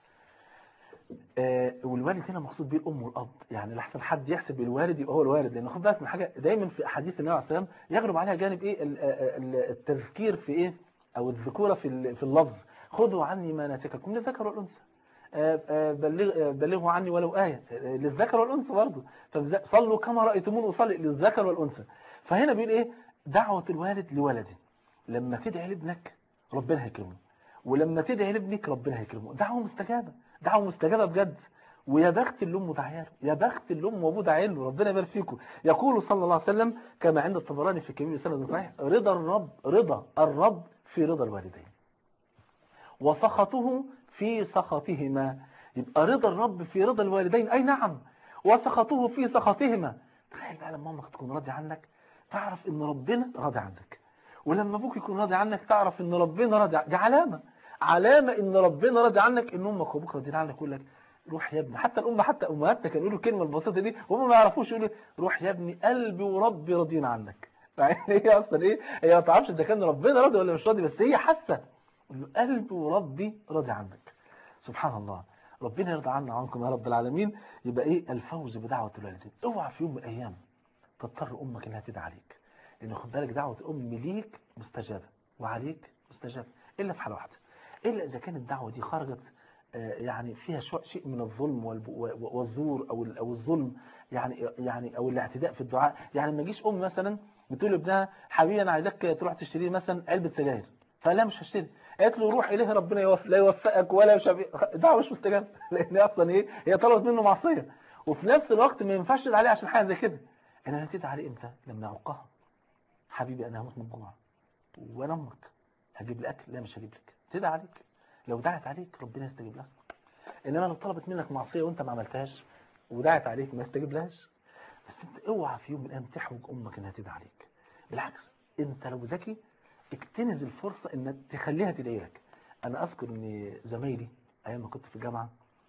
آه، والوالد هنا مقصود بيه الأم والأب يعني لحسن حد يحسب الوالد يبقى هو الوالد لأن خد بالك من حاجة دايما في أحاديث النبي عليه السلام يغلب عليها جانب إيه ال- آه، ال- التذكير في إيه أو الذكورة في ال- في اللفظ خذوا عني مناسككم للذكر والأنثى آه، آه، بلغ- آه، بلغوا عني ولو آية آه، للذكر والأنثى برضه فبز- صلوا كما رأيتموني أصلي للذكر والأنثى فهنا بيقول إيه دعوة الوالد لولده لما تدعي لابنك ربنا هيكرمه ولما تدعي لابنك ربنا هيكرمه دعوة مستجابة دعوة مستجابة بجد ويا بخت اللي امه دعياله يا بخت اللي امه وابوه داعين له ربنا يبارك فيكم يقول صلى الله عليه وسلم كما عند الطبراني في كبير سند صحيح رضا الرب رضا الرب في رضا الوالدين وسخطه في سخطهما يبقى رضا الرب في رضا الوالدين أي نعم وسخطه في سخطهما تخيل بقى لما امك تكون راضي عنك تعرف ان ربنا راضي عنك ولما ابوك يكون راضي عنك تعرف ان ربنا راضي عنك دي علامة علامة ان ربنا راضي عنك ان امك وابوك راضيين عنك يقول لك روح يا ابني حتى الام حتى امهاتنا كانوا يقولوا الكلمه البسيطه دي وهم ما يعرفوش يقولوا روح يا ابني قلبي وربي راضيين عنك يعني هي اصلا ايه هي ما تعرفش اذا كان ربنا راضي ولا مش راضي بس هي حاسه يقول له قلبي وربي راضي عنك سبحان الله ربنا يرضى عنا وعنكم يا رب العالمين يبقى ايه الفوز بدعوه الوالدين اوعى في يوم من الايام تضطر امك انها تدعي عليك لان خد بالك دعوه الام ليك مستجابه وعليك مستجابه الا في حاله واحده الا اذا كانت الدعوه دي خرجت آه، يعني فيها شو- شيء من الظلم والب- و- والزور او ال- او الظلم يعني يعني او الاعتداء في الدعاء يعني لما يجيش ام مثلا بتقول لابنها حبيبي انا عايزاك تروح تشتري لي مثلا علبه سجاير فلا مش هشتري قالت له روح اليه ربنا يوفق لا يوفقك ولا مش عارف- دعوه مش مستجابه لان اصلا ايه هي طلبت منه معصيه وفي نفس الوقت ما ينفعش تدعي عليه عشان حاجه زي كده انا هتدعي عليه امتى لما يعقها حبيبي انا هموت من الجوع وانا امك هجيب لي اكل لا مش هجيب لك تدعي عليك لو دعت عليك ربنا يستجيب لها انما لو طلبت منك معصيه وانت ما عملتهاش ودعت عليك ما يستجيب لهاش بس انت اوعى في يوم من الايام تحوج امك انها تدعي عليك بالعكس انت لو ذكي اكتنز الفرصه انك تخليها تدعي لك انا اذكر ان زمايلي ايام ما كنت في الجامعه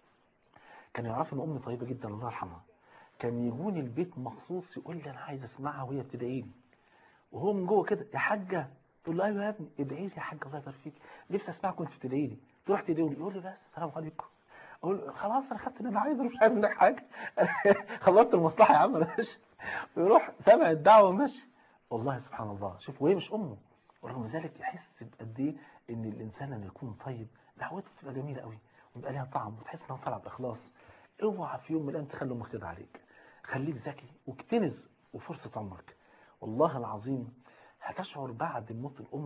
كانوا يعرفوا ان امي طيبه جدا الله يرحمها كان يجوني البيت مخصوص يقول لي انا عايز اسمعها وهي بتدعي لي وهو من جوه كده يا حاجه تقول له ايوه يا ابني ادعي لي يا حاجه الله يبارك فيك نفسي اسمعك وانت بتدعي لي تروح تدعي لي يقول لي بس السلام عليكم اقول له خلاص انا خدت اللي انا عايزه مش عايز منك حاجه خلصت المصلحه يا عم انا ماشي ويروح سامع الدعوه وماشي والله سبحان الله شوف وهي مش امه ورغم ذلك يحس بقد ايه ان الانسان لما يكون طيب دعوته بتبقى جميله قوي ويبقى ليها طعم وتحس انها طالعه باخلاص اوعى في يوم من الايام تخلي امك تدعي عليك خليك ذكي واكتنز وفرصه عمرك والله العظيم هتشعر بعد موت الام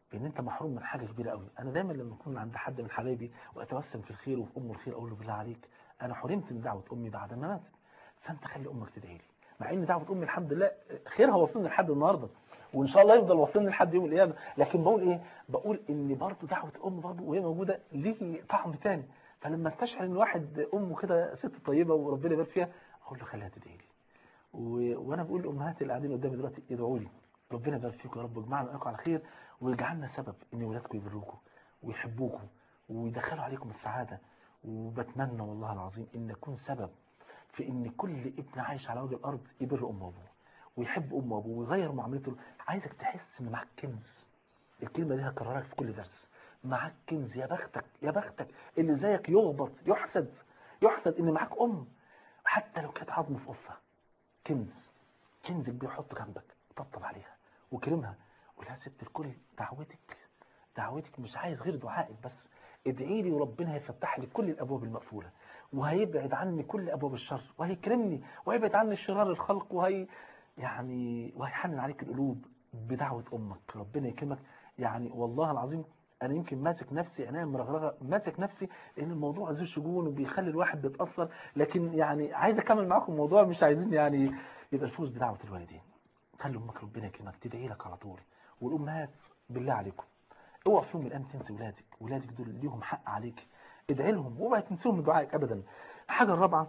ان انت محروم من حاجه كبيره قوي انا دايما لما اكون عند حد من حبايبي واتوسم في الخير وفي امه الخير اقول له بالله عليك انا حرمت من دعوه امي بعد ما ماتت فانت خلي امك تدعي لي مع ان دعوه امي الحمد لله خيرها واصلني لحد النهارده وان شاء الله يفضل واصلني لحد يوم القيامه لكن بقول ايه بقول ان برضه دعوه الام برضه وهي موجوده ليه طعم تاني فلما استشعر ان واحد امه كده ست طيبه وربنا يبارك فيها اقول له خليها تدعي لي و... وانا بقول لامهات اللي قاعدين قدامي دلوقتي ادعوا لي ربنا يبارك فيكم يا رب ويجمعنا معاكم على خير ويجعلنا سبب ان ولادكم يبروكم ويحبوكم ويدخلوا عليكم السعاده وبتمنى والله العظيم ان اكون سبب في ان كل ابن عايش على وجه الارض يبر امه وابوه ويحب امه وابوه ويغير معاملته عايزك تحس ان معاك كنز الكلمه دي هكررها في كل درس معاك كنز يا بختك يا بختك اللي زيك يغبط يحسد يحسد ان معاك ام حتى لو كانت عظم في قفه كنز كنز كبير حطه جنبك طبطب عليها وكرمها قول لها ست الكل دعوتك دعوتك مش عايز غير دعائك بس ادعي لي وربنا هيفتح لي كل الابواب المقفوله وهيبعد عني كل ابواب الشر وهيكرمني وهيبعد عني شرار الخلق وهي يعني وهيحنن عليك القلوب بدعوه امك ربنا يكرمك يعني والله العظيم انا يمكن ماسك نفسي انا مرغرغه ماسك نفسي لان الموضوع ذو شجون وبيخلي الواحد بيتاثر لكن يعني عايز اكمل معاكم الموضوع مش عايزين يعني يبقى الفوز بدعوه الوالدين خلي امك ربنا يكرمك تدعي لك على طول والامهات بالله عليكم اوعى في يوم من الايام تنسي ولادك ولادك دول ليهم حق عليك ادعي لهم واوعى تنسيهم من دعائك ابدا الحاجه الرابعه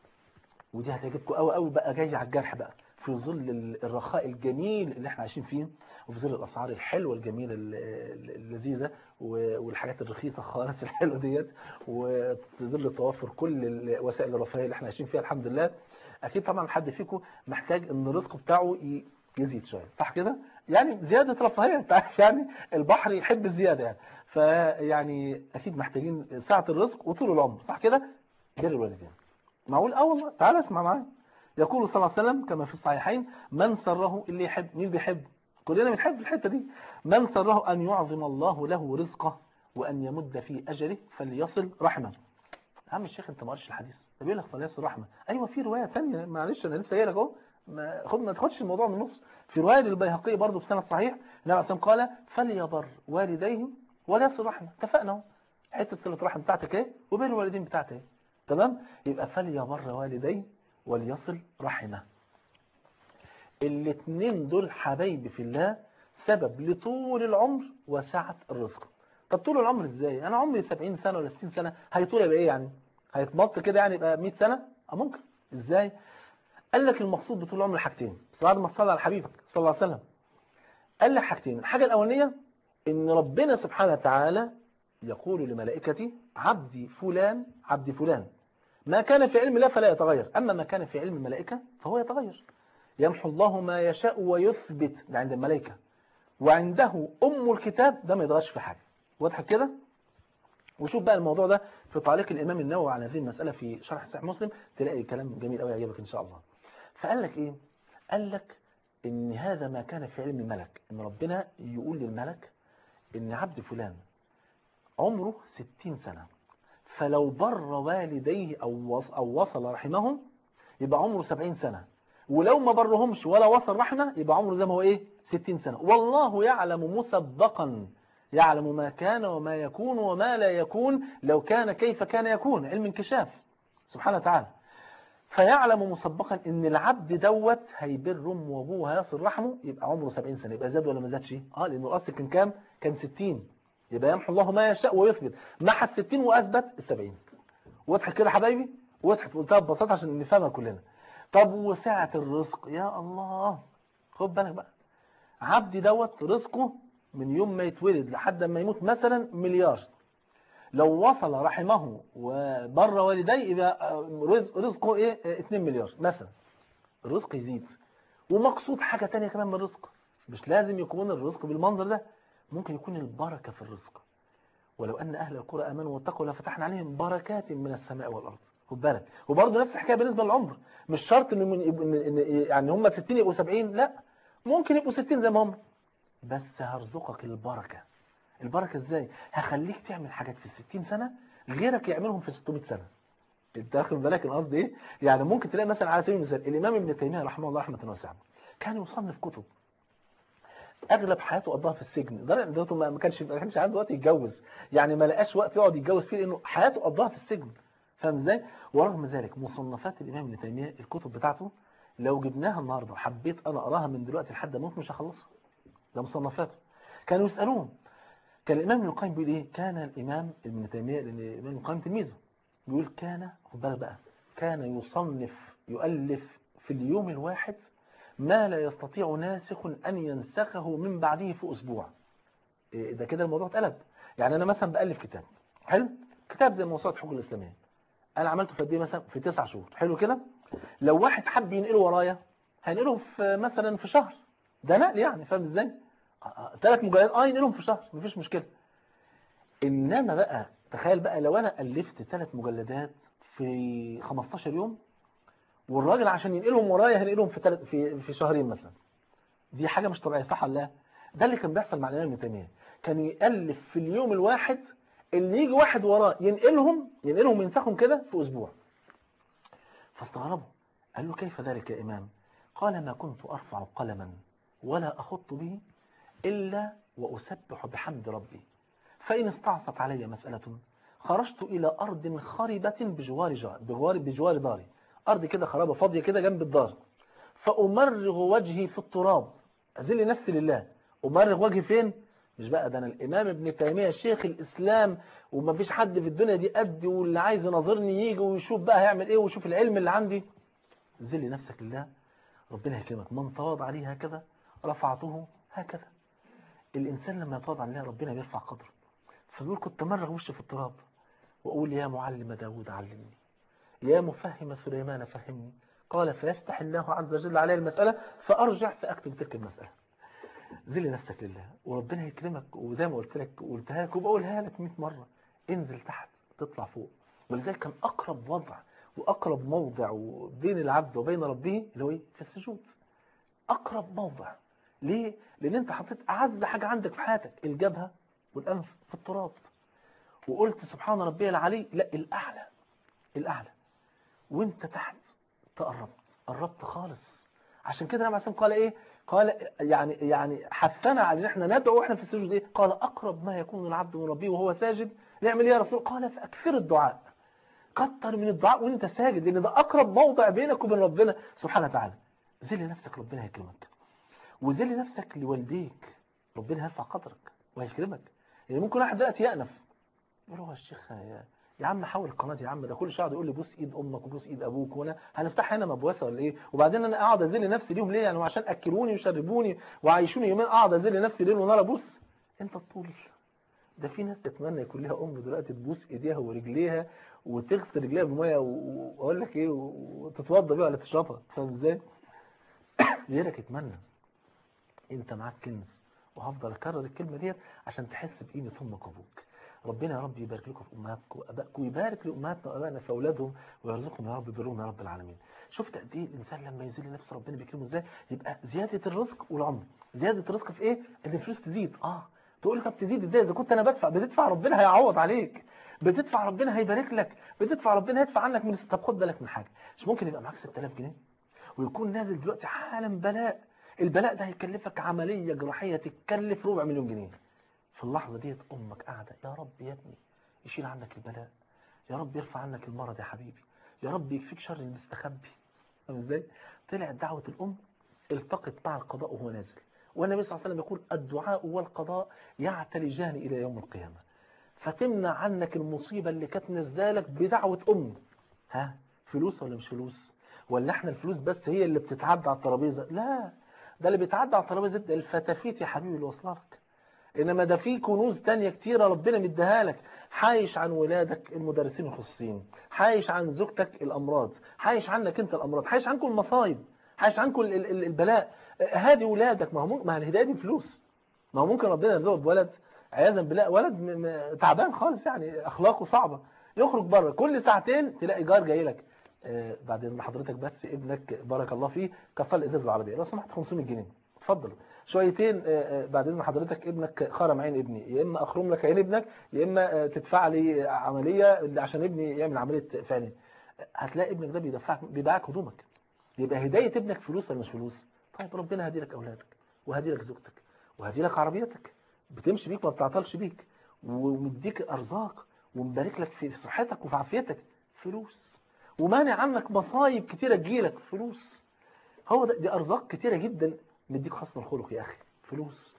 ودي هتعجبكم قوي قوي بقى جاي على الجرح بقى في ظل الرخاء الجميل اللي احنا عايشين فيه وفي ظل الاسعار الحلوه الجميله اللذيذه والحاجات الرخيصه خالص الحلوه ديت وفي ظل توفر كل وسائل الرفاهيه اللي احنا عايشين فيها الحمد لله اكيد طبعا حد فيكم محتاج ان الرزق بتاعه يزيد شويه صح كده يعني زياده رفاهيه انت عارف يعني البحر يحب الزياده يعني فيعني اكيد محتاجين سعه الرزق وطول العمر صح كده بر الوالدين معقول اه والله تعالى اسمع معايا يقول صلى الله عليه وسلم كما في الصحيحين من سره اللي يحب مين بيحب كلنا بنحب الحته دي من سره ان يعظم الله له رزقه وان يمد في اجله فليصل رحمه عم الشيخ انت ما قريتش الحديث ده بيقول لك فليصل رحمه ايوه في روايه ثانيه معلش انا لسه جاي لك اهو ما خد ما تاخدش الموضوع من النص في روايه للبيهقي برضه في سند صحيح النبي عليه قال فليبر والديه وليصل رحمه اتفقنا اهو حته صله الرحم بتاعتك ايه وبين الوالدين بتاعتك ايه تمام يبقى فليبر والديه وليصل رحمه الاثنين دول حبايبي في الله سبب لطول العمر وسعه الرزق طب طول العمر ازاي انا عمري 70 سنه ولا 60 سنه هيطول يبقى ايه يعني هيتمط كده يعني يبقى 100 سنه اه ممكن ازاي قال لك المقصود بطول العمر حاجتين بعد ما تصلي على حبيبك صلى الله عليه وسلم قال لك حاجتين الحاجه الاولانيه ان ربنا سبحانه وتعالى يقول لملائكتي عبدي فلان عبدي فلان ما كان في علم الله فلا يتغير أما ما كان في علم الملائكة فهو يتغير يمحو الله ما يشاء ويثبت ده عند الملائكة وعنده أم الكتاب ده ما يتغيرش في حاجة واضح كده وشوف بقى الموضوع ده في تعليق الإمام النووي على هذه المسألة في شرح صحيح مسلم تلاقي كلام جميل قوي يعجبك إن شاء الله فقال لك إيه قال لك إن هذا ما كان في علم الملك إن ربنا يقول للملك إن عبد فلان عمره ستين سنة فلو بر والديه أو أو وصل رحمهم يبقى عمره سبعين سنة ولو ما برهمش ولا وصل رحمة يبقى عمره زي ما هو إيه ستين سنة والله يعلم مسبقا يعلم ما كان وما يكون وما لا يكون لو كان كيف كان يكون علم انكشاف سبحانه وتعالى فيعلم مسبقا ان العبد دوت هيبر امه وابوه هيصل رحمه يبقى عمره 70 سنه يبقى زاد ولا ما زادش اه لانه الاصل كان كام كان 60 يبقى يمحو الله ما يشاء ويثبت محى ال 60 واثبت ال 70 وضحت كده حبايبي وضحت قلتها ببساطه عشان نفهمها كلنا طب وسعه الرزق يا الله خد بالك بقى عبدي دوت رزقه من يوم ما يتولد لحد ما يموت مثلا مليار لو وصل رحمه وبر والديه يبقى رزق رزقه ايه 2 مليار مثلا الرزق يزيد ومقصود حاجة تانية كمان من الرزق مش لازم يكون الرزق بالمنظر ده ممكن يكون البركة في الرزق ولو أن أهل القرى آمنوا واتقوا لفتحنا عليهم بركات من السماء والأرض خد بالك وبرضه نفس الحكاية بالنسبة للعمر مش شرط إن يعني هم 60 يبقوا 70 لا ممكن يبقوا 60 زي ما هم بس هرزقك البركة البركة ازاي هخليك تعمل حاجات في 60 سنة غيرك يعملهم في 600 سنة انت واخد بالك القصد ايه يعني ممكن تلاقي مثلا على سبيل المثال الامام ابن تيميه رحمه الله رحمه واسعه كان يصنف كتب اغلب حياته قضاها في السجن لدرجه ما كانش ما كانش عنده وقت يتجوز يعني ما لقاش وقت يقعد يتجوز فيه لانه حياته قضاها في السجن فاهم ازاي ورغم ذلك مصنفات الامام ابن تيميه الكتب بتاعته لو جبناها النهارده وحبيت انا اقراها من دلوقتي لحد ما مش هخلصها ده مصنفاته كانوا يسالون كان الامام ابن القيم بيقول ايه كان الامام ابن تيميه لان الامام ابن القيم تلميذه بيقول كان خد بالك بقى كان يصنف يؤلف في اليوم الواحد ما لا يستطيع ناسخ أن ينسخه من بعده في أسبوع إيه ده كده الموضوع اتقلب يعني أنا مثلا بألف كتاب حلو كتاب زي موسوعة الحقوق الإسلامية أنا عملته في قد ايه مثلا في تسع شهور حلو كده لو واحد حب ينقله ورايا هينقله في مثلا في شهر ده نقل يعني فاهم ازاي ثلاث مجلدات اه ينقلهم في شهر مفيش مشكلة إنما بقى تخيل بقى لو أنا ألفت ثلاث مجلدات في 15 يوم والراجل عشان ينقلهم ورايا هنقلهم في تلت في في شهرين مثلا دي حاجه مش طبيعيه صح ولا لا ده اللي كان بيحصل مع الامام ابن تيميه كان يالف في اليوم الواحد اللي يجي واحد وراه ينقلهم ينقلهم ينسخهم كده في اسبوع فاستغربوا قال له كيف ذلك يا امام قال ما كنت ارفع قلما ولا اخط به الا واسبح بحمد ربي فان استعصت علي مساله خرجت الى ارض خربه بجوار جار بجوار بجوار داري أرض كده خرابة فاضية كده جنب الدار فأمرغ وجهي في التراب أذل نفسي لله أمرغ وجهي فين مش بقى ده أنا الإمام ابن تيمية شيخ الإسلام وما فيش حد في الدنيا دي قدي واللي عايز يناظرني يجي ويشوف بقى هيعمل إيه ويشوف العلم اللي عندي ذل نفسك لله ربنا يكرمك من تواضع لي هكذا رفعته هكذا الإنسان لما يتواضع لله ربنا بيرفع قدره فبيقول كنت أمرغ وشي في التراب وأقول يا معلم داود علمني يا مفهم سليمان فهمني قال فيفتح الله عز وجل علي المسألة فأرجع فأكتب تلك المسألة زل نفسك لله وربنا يكرمك وزي ما قلت لك قلتها لك وبقولها لك 100 مرة انزل تحت تطلع فوق ولذلك كان أقرب وضع وأقرب موضع بين العبد وبين ربه اللي هو إيه؟ في السجود أقرب موضع ليه؟ لأن أنت حطيت أعز حاجة عندك في حياتك الجبهة والأنف في التراب وقلت سبحان ربي العلي لا الأعلى الأعلى وانت تحت تقربت قربت خالص عشان كده النبي عليه قال ايه قال يعني يعني حثنا على ان احنا ندعو واحنا في السجود ايه قال اقرب ما يكون العبد من ربه وهو ساجد نعمل ايه يا رسول قال فاكثر الدعاء كتر من الدعاء وانت ساجد لان ده اقرب موضع بينك وبين ربنا سبحانه وتعالى ذل نفسك ربنا هيكرمك وذل نفسك لوالديك ربنا هيرفع قدرك وهيكرمك يعني ممكن واحد دلوقتي يأنف يقول هو الشيخ يا يا عم حول القناه يا عم ده كل شويه يقول لي بوس ايد امك وبوس ايد ابوك وانا هنفتح هنا مبوسه ولا ايه وبعدين انا اقعد اذل نفسي ليهم ليه يعني عشان اكلوني ويشربوني وعايشوني يومين اقعد اذل نفسي ليل ونهار ابوس انت الطول ده في ناس تتمنى يكون لها ام دلوقتي تبوس ايديها ورجليها وتغسل رجليها بميه واقول لك ايه وتتوضى بيها ولا تشربها فاهم ازاي غيرك يتمنى انت معاك كنز وهفضل اكرر الكلمه ديت عشان تحس بقيمه امك وابوك ربنا يا رب يبارك لكم في امهاتكم وابائكم ويبارك لامهاتنا وابائنا في اولادهم ويرزقهم يا رب برهم يا رب العالمين شفت قد ايه الانسان لما يذل نفسه ربنا بيكرمه ازاي يبقى زياده الرزق والعمر زياده الرزق في ايه ان الفلوس تزيد اه تقول لي طب تزيد ازاي اذا كنت انا بدفع بتدفع ربنا هيعوض عليك بتدفع ربنا هيبارك لك بتدفع ربنا هيدفع عنك من طب خد بالك من حاجه مش ممكن يبقى معاك 6000 جنيه ويكون نازل دلوقتي حالا بلاء البلاء ده هيكلفك عمليه جراحيه تتكلف ربع مليون جنيه في اللحظة ديت أمك قاعدة يا رب يا ابني يشيل عنك البلاء يا رب يرفع عنك المرض يا حبيبي يا رب يكفيك شر المستخبي فاهم ازاي؟ طلعت دعوة الأم التقط مع القضاء وهو نازل والنبي صلى الله عليه وسلم يقول الدعاء والقضاء يعتلجان إلى يوم القيامة فتمنع عنك المصيبة اللي كانت نزلالك بدعوة أم ها فلوس ولا مش فلوس ولا احنا الفلوس بس هي اللي بتتعدى على الترابيزة لا ده اللي بيتعدى على الترابيزة ده الفتافيت يا حبيبي اللي واصله لك إنما ده في كنوز تانية كتيرة ربنا مديها لك حايش عن ولادك المدرسين الخصوصيين حايش عن زوجتك الأمراض حايش عنك أنت الأمراض حايش عنكم المصايب حايش عنكم البلاء هادي ولادك ما هو ما الهداية دي فلوس ما هو ممكن ربنا يرزقك بولد عياذا بالله ولد م- م- تعبان خالص يعني أخلاقه صعبة يخرج بره كل ساعتين تلاقي جار جاي لك آه بعد إذن حضرتك بس ابنك بارك الله فيه كفل الازاز العربيه لو سمحت 500 جنيه اتفضل شويتين آه، آه، بعد اذن حضرتك ابنك خرم عين ابني يا اما اخرم لك عين ابنك يا اما آه، تدفع لي عمليه اللي عشان ابني يعمل عمليه في عينيه هتلاقي ابنك ده بيدفعك بيبيعك هدومك يبقى هدايه ابنك فلوس ولا مش فلوس طيب ربنا هدي لك اولادك وهدي لك زوجتك وهدي لك عربيتك بتمشي بيك ما بتعطلش بيك ومديك ارزاق ومبارك لك في صحتك وفي عافيتك فلوس ومانع عنك مصايب كتيره تجيلك فلوس هو ده دي ارزاق كتيره جدا مديك حسن الخلق يا اخي فلوس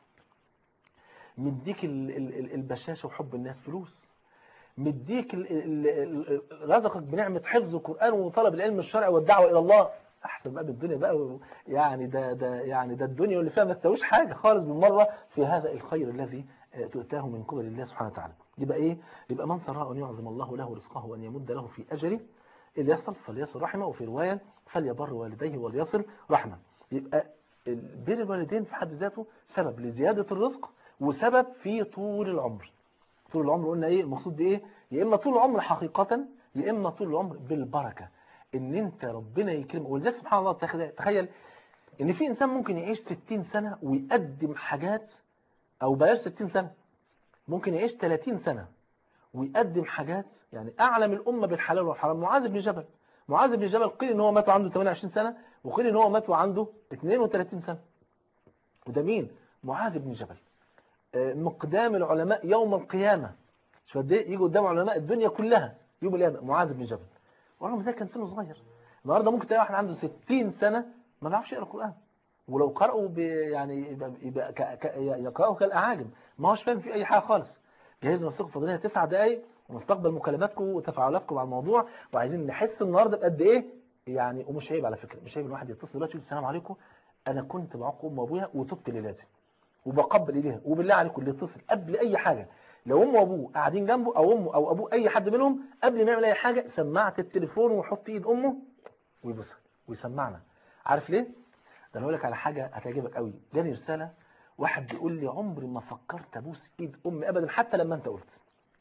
مديك ال- ال- ال- البشاشه وحب الناس فلوس مديك ال- ال- ال- رزقك بنعمه حفظ القران وطلب العلم الشرعي والدعوه الى الله احسن بقى من الدنيا بقى يعني ده ده يعني ده الدنيا واللي فيها ما تساويش حاجه خالص بالمره في هذا الخير الذي آه، تؤتاه من قبل الله سبحانه وتعالى يبقى ايه يبقى من سراء ان يعظم الله له رزقه وان يمد له في اجره اللي يصل فليصل رحمه وفي روايه فليبر والديه وليصل رحمه يبقى بر الوالدين في حد ذاته سبب لزياده الرزق وسبب في طول العمر طول العمر قلنا ايه المقصود بايه يا اما طول العمر حقيقه يا اما طول العمر بالبركه ان انت ربنا يكرمك ولذلك سبحان الله تخيل- تخيل ان في انسان ممكن يعيش 60 سنه ويقدم حاجات او بلاش 60 سنه ممكن يعيش 30 سنه ويقدم حاجات يعني اعلم الامه بالحلال والحرام معاذ بن جبل معاذ بن جبل قيل ان هو مات وعنده 28 سنه وقيل ان هو مات وعنده 32 سنه وده مين معاذ بن جبل آه، مقدام العلماء يوم القيامه شوف قد ايه يجوا قدام علماء الدنيا كلها يوم القيامه معاذ بن جبل ورغم ذلك كان سنه صغير النهارده ممكن تلاقي واحد عنده 60 سنه ما بيعرفش يقرا القران ولو قرأوا ب- يعني يبقى, يبقى ك... ك... يقرأوا كالأعاجم ما هوش فاهم في أي حاجة خالص جهزوا نفسكم فاضلين تسع دقايق ونستقبل مكالماتكم وتفاعلاتكم على الموضوع وعايزين نحس النهارده بقد إيه يعني ومش عيب على فكرة مش عيب إن واحد يتصل دلوقتي يقول السلام عليكم أنا كنت بعق أم وأبويا وتبت ليلاتي وبقبل إيديها وبالله عليكم اللي يتصل قبل أي حاجة لو أمه وأبوه قاعدين جنبه أو أمه أو أبوه أي حد منهم قبل ما يعمل أي حاجة سماعة التليفون ويحط إيد أمه ويبصها ويسمعنا عارف ليه؟ ده انا اقول لك على حاجه هتعجبك قوي جاني رساله واحد بيقول لي عمري ما فكرت ابوس ايد امي ابدا حتى لما انت قلت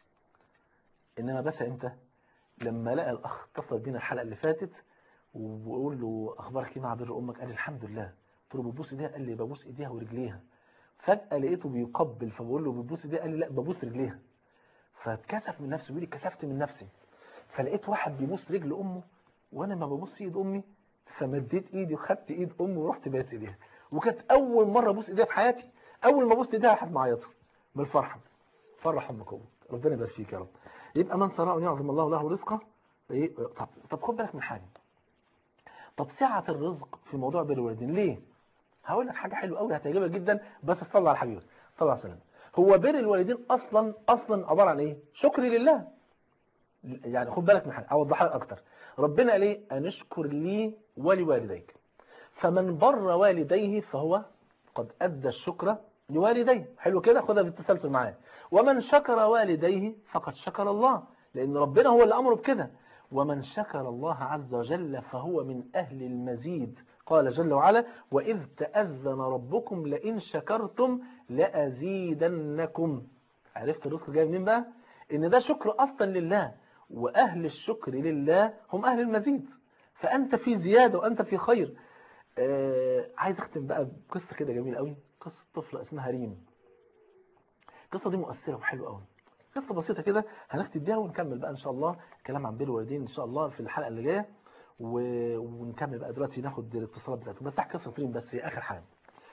انما بس امتى لما لقى الاخ اتصل بينا الحلقه اللي فاتت وبقول له اخبارك ايه مع بر امك قال لي الحمد لله قلت له بتبوس ايديها قال لي ببوس ايديها ورجليها فجاه لقيته بيقبل فبقول له بتبوس ايديها قال لي لا ببوس رجليها فاتكسف من نفسه بيقول لي اتكسفت من نفسي فلقيت واحد بيبوس رجل امه وانا ما ببوس ايد امي فمديت ايدي وخدت ايد امي ورحت باس ايديها وكانت اول مره ابوس ايديها في حياتي اول ما بوست ايديها راحت معيطه من الفرحه فرح امك وابوك ربنا يبارك فيك يا رب يبقى من سراء يعظم الله له رزقه ايه طب طب خد بالك من حاجه طب سعه الرزق في موضوع بر الوالدين ليه هقول لك حاجه حلوه قوي هتعجبك جدا بس صلى على حبيبك صلى الله عليه وسلم هو بر الوالدين اصلا اصلا عباره عن ايه شكر لله يعني خد بالك من حاجه اوضحها لك اكتر ربنا قال ايه ان اشكر لي ولوالديك فمن بر والديه فهو قد ادى الشكر لوالديه حلو كده خدها بالتسلسل معايا ومن شكر والديه فقد شكر الله لان ربنا هو اللي امره بكده ومن شكر الله عز وجل فهو من اهل المزيد قال جل وعلا واذ تاذن ربكم لئن شكرتم لازيدنكم عرفت الرزق جاي منين بقى ان ده شكر اصلا لله واهل الشكر لله هم اهل المزيد فانت في زياده وانت في خير آه عايز اختم بقى بقصه كده جميله قوي قصه طفله اسمها ريم القصه دي مؤثره وحلوه قوي قصه بسيطه كده هنختم بيها ونكمل بقى ان شاء الله كلام عن بر الوالدين ان شاء الله في الحلقه اللي جايه و... ونكمل بقى دلوقتي ناخد الاتصالات بتاعتهم بس احكي قصه ريم بس هي اخر حاجه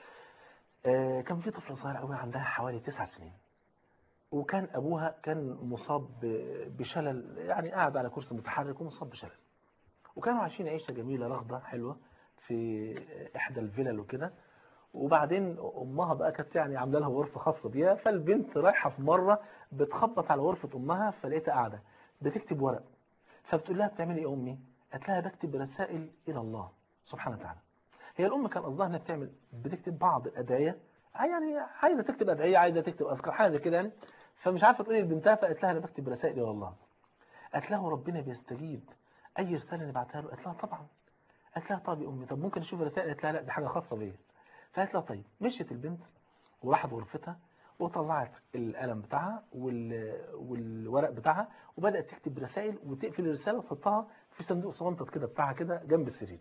آه كان في طفله صغيره قوي عندها حوالي تسع سنين وكان ابوها كان مصاب بشلل يعني قاعد على كرسي متحرك ومصاب بشلل وكانوا عايشين عيشه جميله رغده حلوه في احدى الفلل وكده وبعدين امها بقى كانت يعني عامله لها غرفه خاصه بيها فالبنت رايحه في مره بتخبط على غرفه امها فلقيتها قاعده بتكتب ورق فبتقول لها بتعملي ايه يا امي قالت لها بكتب رسائل الى الله سبحانه وتعالى هي الام كان قصدها انها بتعمل بتكتب بعض الادعيه يعني عايزه تكتب ادعيه عايزه تكتب اذكار حاجه كده يعني فمش عارفه تقول لبنتها فقالت لها انا بكتب رسائل الى الله قالت لها ربنا بيستجيب اي رساله نبعتها له قالت لها طبعا قالت لها طب يا امي طب ممكن اشوف الرسائل قالت لها لا دي حاجه خاصه بيا فقالت لها طيب مشيت البنت وراحت غرفتها وطلعت القلم بتاعها وال... والورق بتاعها وبدات تكتب رسائل وتقفل الرساله وتحطها في صندوق صغنطط كده بتاعها كده جنب السرير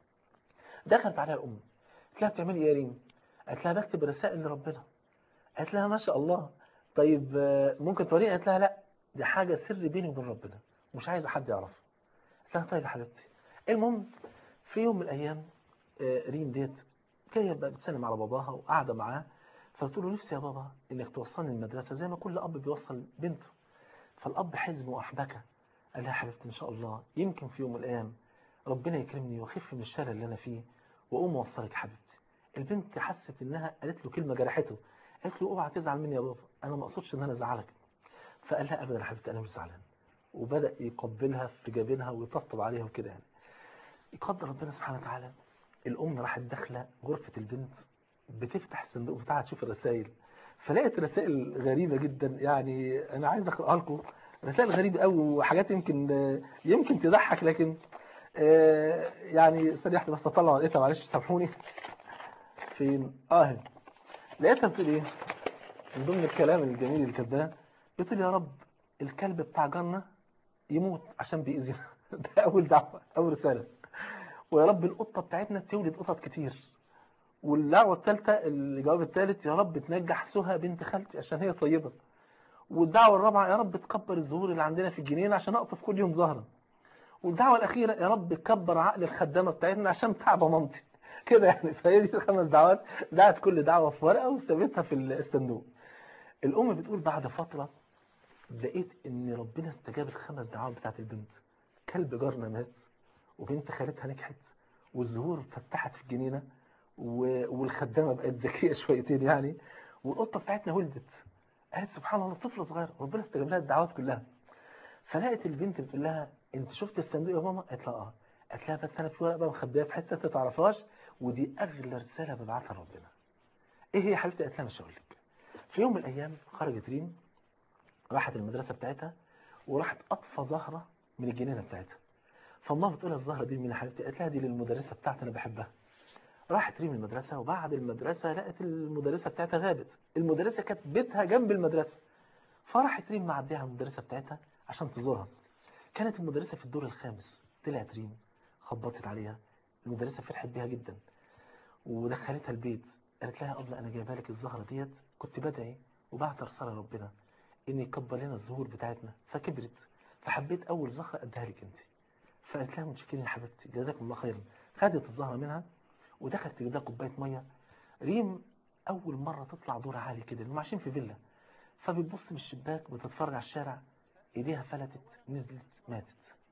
دخلت عليها الام قالت لها بتعملي ايه يا ريم قالت لها بكتب رسائل لربنا قالت لها ما شاء الله طيب ممكن توريني قالت لها لا دي حاجه سر بيني وبين ربنا مش عايزه حد يعرفها قالت لها طيب يا حبيبتي المهم في يوم من الايام ريم ديت جايه بقى بتسلم على باباها وقاعده معاه فقلت له نفسي يا بابا انك توصلني المدرسه زي ما كل اب بيوصل بنته فالاب حزن واحبكى قال لها يا حبيبتي ان شاء الله يمكن في يوم من الايام ربنا يكرمني واخف من الشلل اللي انا فيه واقوم اوصلك حبيبتي البنت حست انها قالت له كلمه جرحته قالت له اوعى تزعل مني يا بابا انا ما اقصدش ان انا ازعلك فقال لها ابدا يا حبيبتي انا مش زعلان وبدا يقبلها في جبينها ويطبطب عليها وكده يعني يقدر ربنا سبحانه وتعالى الام راحت داخله غرفه البنت بتفتح الصندوق بتاعها تشوف الرسائل فلقيت رسائل غريبه جدا يعني انا عايز اقراها لكم رسائل غريبه قوي وحاجات يمكن يمكن تضحك لكن آه، يعني ثانيه واحده بس اطلع لقيتها معلش سامحوني فين اه هنا. لقيتها بتقول ايه من ضمن الكلام الجميل اللي كاتباه بتقول يا رب الكلب بتاع جارنا يموت عشان بيأذينا ده اول دعوه اول رساله ويا رب القطه بتاعتنا تولد قطط كتير والدعوه الثالثه الجواب الثالث يا رب تنجح سهى بنت خالتي عشان هي طيبه والدعوه الرابعه يا رب تكبر الزهور اللي عندنا في الجنينه عشان اقطف كل يوم زهره والدعوه الاخيره يا رب كبر عقل الخدامه بتاعتنا عشان تعبى مامتي كده يعني فهي دي الخمس دعوات دعت كل دعوه في ورقه وسابتها في الصندوق الام بتقول بعد فتره لقيت ان ربنا استجاب الخمس دعوات بتاعت البنت كلب جارنا مات وبنت خالتها نجحت والزهور فتحت في الجنينه و- والخدامه بقت ذكيه شويتين يعني والقطه بتاعتنا ولدت قالت سبحان الله طفله صغيره ربنا استجاب لها الدعوات كلها فلقت البنت بتقول لها انت شفت الصندوق يا ماما قالت لها اه قالت لها بس انا في ورقه بقى مخبيها في حته انت ما تعرفهاش ودي اغلى رساله ببعتها لربنا ايه هي يا حبيبتي قالت لها مش هقول لك في يوم من الايام خرجت ريم راحت المدرسه بتاعتها وراحت اطفى زهره من الجنينه بتاعتها فامها بتقول لها الزهره دي مين يا حبيبتي قالت لها دي للمدرسه بتاعتي انا بحبها راحت ريم المدرسه وبعد المدرسه لقت المدرسه بتاعتها غابت المدرسه كانت بيتها جنب المدرسه فراحت ريم معديه على المدرسه بتاعتها عشان تزورها كانت المدرسه في الدور الخامس طلعت ريم خبطت عليها المدرسه فرحت بيها جدا ودخلتها البيت قالت لها يا ابله انا جايبه لك الزهره ديت كنت بدعي وبعت رساله لربنا ان يكبر لنا الزهور بتاعتنا فكبرت فحبيت اول زهره اديها لك انت فقالت لها متشكرين يا حبيبتي جزاكم الله خيرا خدت الزهره منها ودخلت تجيب لها كوبايه ميه ريم اول مره تطلع دور عالي كده هم عايشين في فيلا فبتبص من الشباك بتتفرج على الشارع ايديها فلتت نزلت ماتت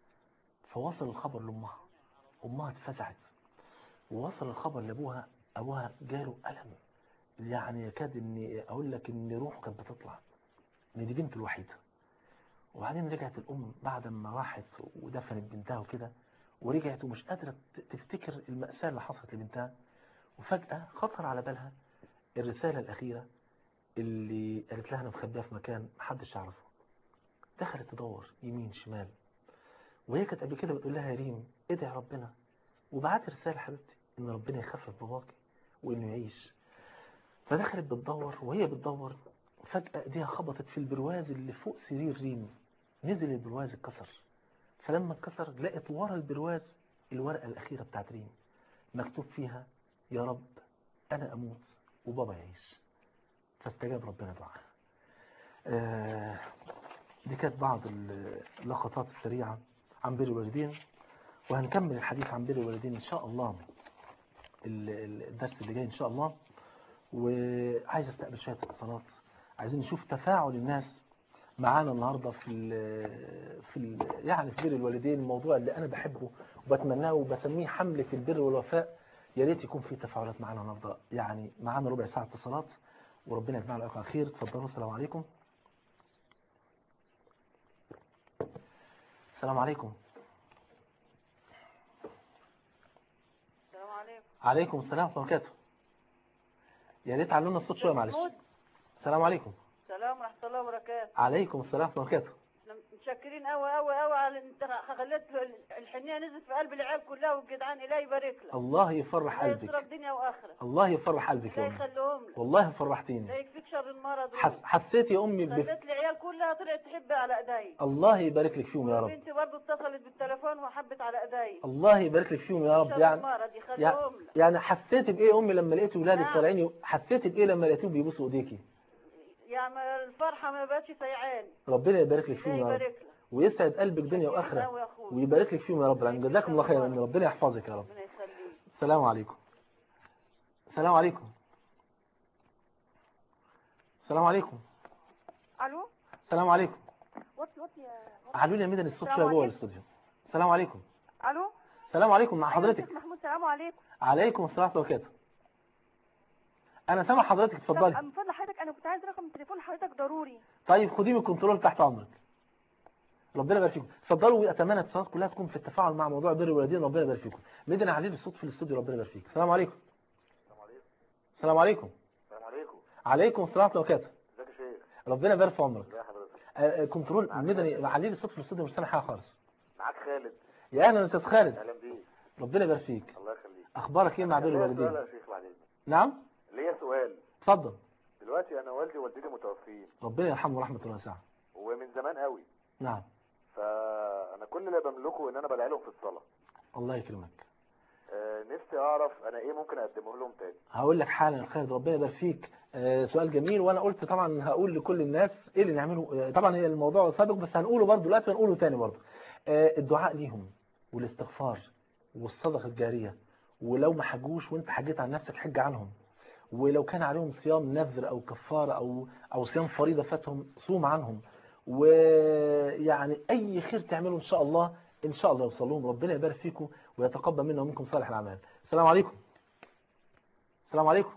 فوصل الخبر لامها امها اتفزعت ووصل الخبر لابوها ابوها جاله الم يعني يكاد اني اقول لك ان روحه كانت بتطلع ان دي بنته الوحيده وبعدين رجعت الام بعد ما راحت ودفنت بنتها وكده ورجعت ومش قادره ت- تفتكر الماساه اللي حصلت لبنتها وفجاه خطر على بالها الرساله الاخيره اللي قالت لها انا مخبيها في مكان محدش يعرفه دخلت تدور يمين شمال وهي كانت قبل كده بتقول لها يا ريم ادعي ربنا وبعت رساله حبيبتي ان ربنا يخفف باباكي وانه يعيش فدخلت بتدور وهي بتدور فجأة ايديها خبطت في البرواز اللي فوق سرير ريم نزل البرواز اتكسر فلما اتكسر لقت ورا البرواز الورقة الأخيرة بتاعت ريم مكتوب فيها يا رب أنا أموت وبابا يعيش فاستجاب ربنا دعاها آه، دي كانت بعض اللقطات السريعة عن بر الوالدين وهنكمل الحديث عن بر الوالدين إن شاء الله ال- ال- الدرس اللي جاي إن شاء الله وعايز استقبل شوية اتصالات عايزين نشوف تفاعل الناس معانا النهارده في ال في ال يعني في بر الوالدين الموضوع اللي انا بحبه وبتمناه وبسميه حمله البر والوفاء يا ريت يكون في تفاعلات معانا النهارده يعني معانا ربع ساعه اتصالات وربنا يجمعنا على خير اتفضلوا السلام عليكم السلام عليكم السلام عليكم عليكم السلام ورحمه الله وبركاته يا ريت علونا الصوت شويه معلش السلام عليكم السلام ورحمة الله وبركاته عليكم السلام ورحمه الله وبركاته احنا متشكرين قوي قوي قوي على انت خليت الحنية نزلت في قلب العيال كلها والجدعان الله يبارك لك الله يفرح الله يسترك قلبك دنيا واخرة الله يفرح قلبك يا الله امي يخليهم لك والله فرحتيني الله يكفيك شر المرض حس حسيت يا امي بف... خليت العيال كلها طلعت تحب على ايدي الله يبارك لك فيهم يا رب بنتي برضه اتصلت بالتليفون وحبت على ايدي الله يبارك لك فيهم يا رب شر يعني المرض يعني, يخليهم لك يعني حسيت بايه يا امي لما لقيت ولادك نعم. طالعين حسيت بايه لما لقيتهم بيبوسوا ايديكي يعني الفرحة ما بقتش سيعاني ربنا يبارك لك الله فيهم يا رب يبارك لك ويسعد قلبك دنيا قوي واخره يا اخوي ويبارك لك فيهم يا رب العالمين جزاكم الله خيرا ان ربنا يحفظك يا رب ربنا يخليك السلام عليكم السلام عليكم السلام عليكم الو السلام عليكم وطي وطي يا علوا لي يا مدني الصوت السلام شويه جوه عليكم. الاستوديو السلام عليكم الو السلام عليكم مع أيوة، حضرتك شيخ محمود السلام عليكم عليكم السلام ورحمه الله وبركاته انا سامع حضرتك اتفضلي طب من فضل حضرتك انا كنت عايز رقم تليفون حضرتك ضروري طيب خديه من الكنترول تحت امرك ربنا يبارك فيكم اتفضلوا واتمنى الاتصالات كلها تكون في التفاعل مع موضوع بر الوالدين ربنا يبارك فيكم مدن علي الصوت في الاستوديو ربنا يبارك فيك السلام عليكم السلام عليكم السلام عليكم عليكم السلام ورحمه الله وبركاته ازيك يا شيخ ربنا يبارك في عمرك ازي حضرتك آه، آه، كنترول مدني علي الصوت في الاستوديو مش سامع حاجه خالص معاك خالد يا اهلا يا استاذ خالد اهلا بيك ربنا يبارك فيك الله يخليك اخبارك ايه مع بر ليا سؤال الوالدين يا شيخ بعدين نعم ليا سؤال اتفضل دلوقتي انا والدي ووالدتي متوفيين ربنا يرحمه ورحمه الله واسعه ومن زمان قوي نعم فانا كل اللي بملكه ان انا بدعي لهم في الصلاه الله يكرمك آه نفسي اعرف انا ايه ممكن اقدمه لهم تاني هقول لك حالا يا خالد ربنا يبارك فيك آه، سؤال جميل وانا قلت طبعا هقول لكل الناس ايه اللي نعمله آه، طبعا هي الموضوع سابق بس هنقوله برضه دلوقتي هنقوله تاني برضه آه، الدعاء ليهم والاستغفار والصدقه الجاريه ولو ما حجوش وانت حجيت عن نفسك حج عنهم ولو كان عليهم صيام نذر او كفاره او او صيام فريضه فاتهم صوم عنهم ويعني اي خير تعمله ان شاء الله ان شاء الله يوصل لهم ربنا يبارك فيكم ويتقبل منا ومنكم صالح الاعمال السلام عليكم السلام عليكم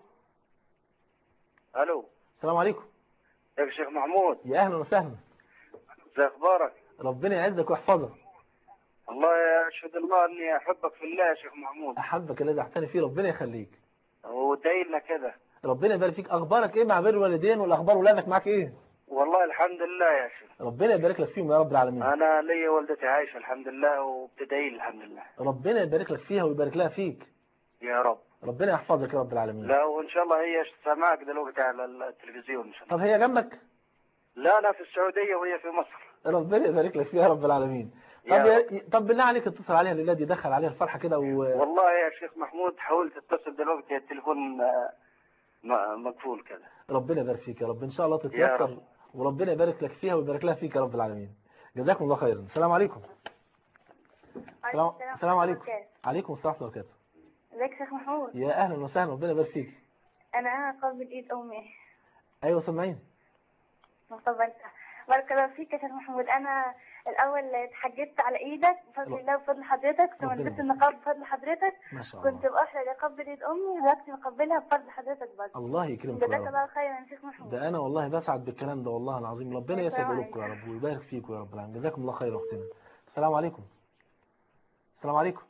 الو السلام عليكم يا شيخ محمود يا اهلا وسهلا ازي اخبارك ربنا يعزك ويحفظك الله اشهد الله اني احبك في الله يا شيخ محمود احبك الذي احتني فيه ربنا يخليك ودايلنا كده ربنا يبارك فيك اخبارك ايه مع بر الوالدين والاخبار ولادك معاك ايه والله الحمد لله يا شيخ ربنا يبارك لك فيهم يا رب العالمين انا لي والدتي عايشه الحمد لله وبتدعي لي الحمد لله ربنا يبارك لك فيها ويبارك لها فيك يا رب ربنا يحفظك يا رب العالمين لا وان شاء الله هي سامعك دلوقتي على التلفزيون ان شاء الله طب هي جنبك لا لا في السعوديه وهي في مصر ربنا يبارك لك فيها يا رب العالمين طب يا يا... طب بالله عليك اتصل عليها الليله دي دخل عليها الفرحه كده و... والله يا شيخ محمود حاولت اتصل دلوقتي التليفون آه، م- مقفول كده ربنا يبارك فيك يا رب ان شاء الله يا تتيسر رب. وربنا يبارك لك فيها ويبارك لها فيك يا رب العالمين جزاكم الله خيرا السلام عليكم السلام السلام عليكم عليكم السلام ورحمه الله وبركاته ازيك يا شيخ محمود يا اهلا وسهلا ربنا يبارك فيك انا قبل ايد امي ايوه سامعين مقبلتها بارك الله فيك يا شيخ محمود انا الاول اتحجبت على ايدك بفضل الله وبفضل حضرتك ثم ربنا لبست النقاب بفضل حضرتك ما شاء كنت الله باحرج اقبل ايد امي دلوقتي مقبلها بفضل حضرتك برضه الله يكرمكم جزاك يا رب الله خيرا يا شيخ محمود ده انا والله بسعد بالكلام ده والله العظيم ربنا يسعد السلام قلوبكم يا رب ويبارك فيكم يا رب العالمين جزاكم الله خير يا اختنا السلام عليكم السلام عليكم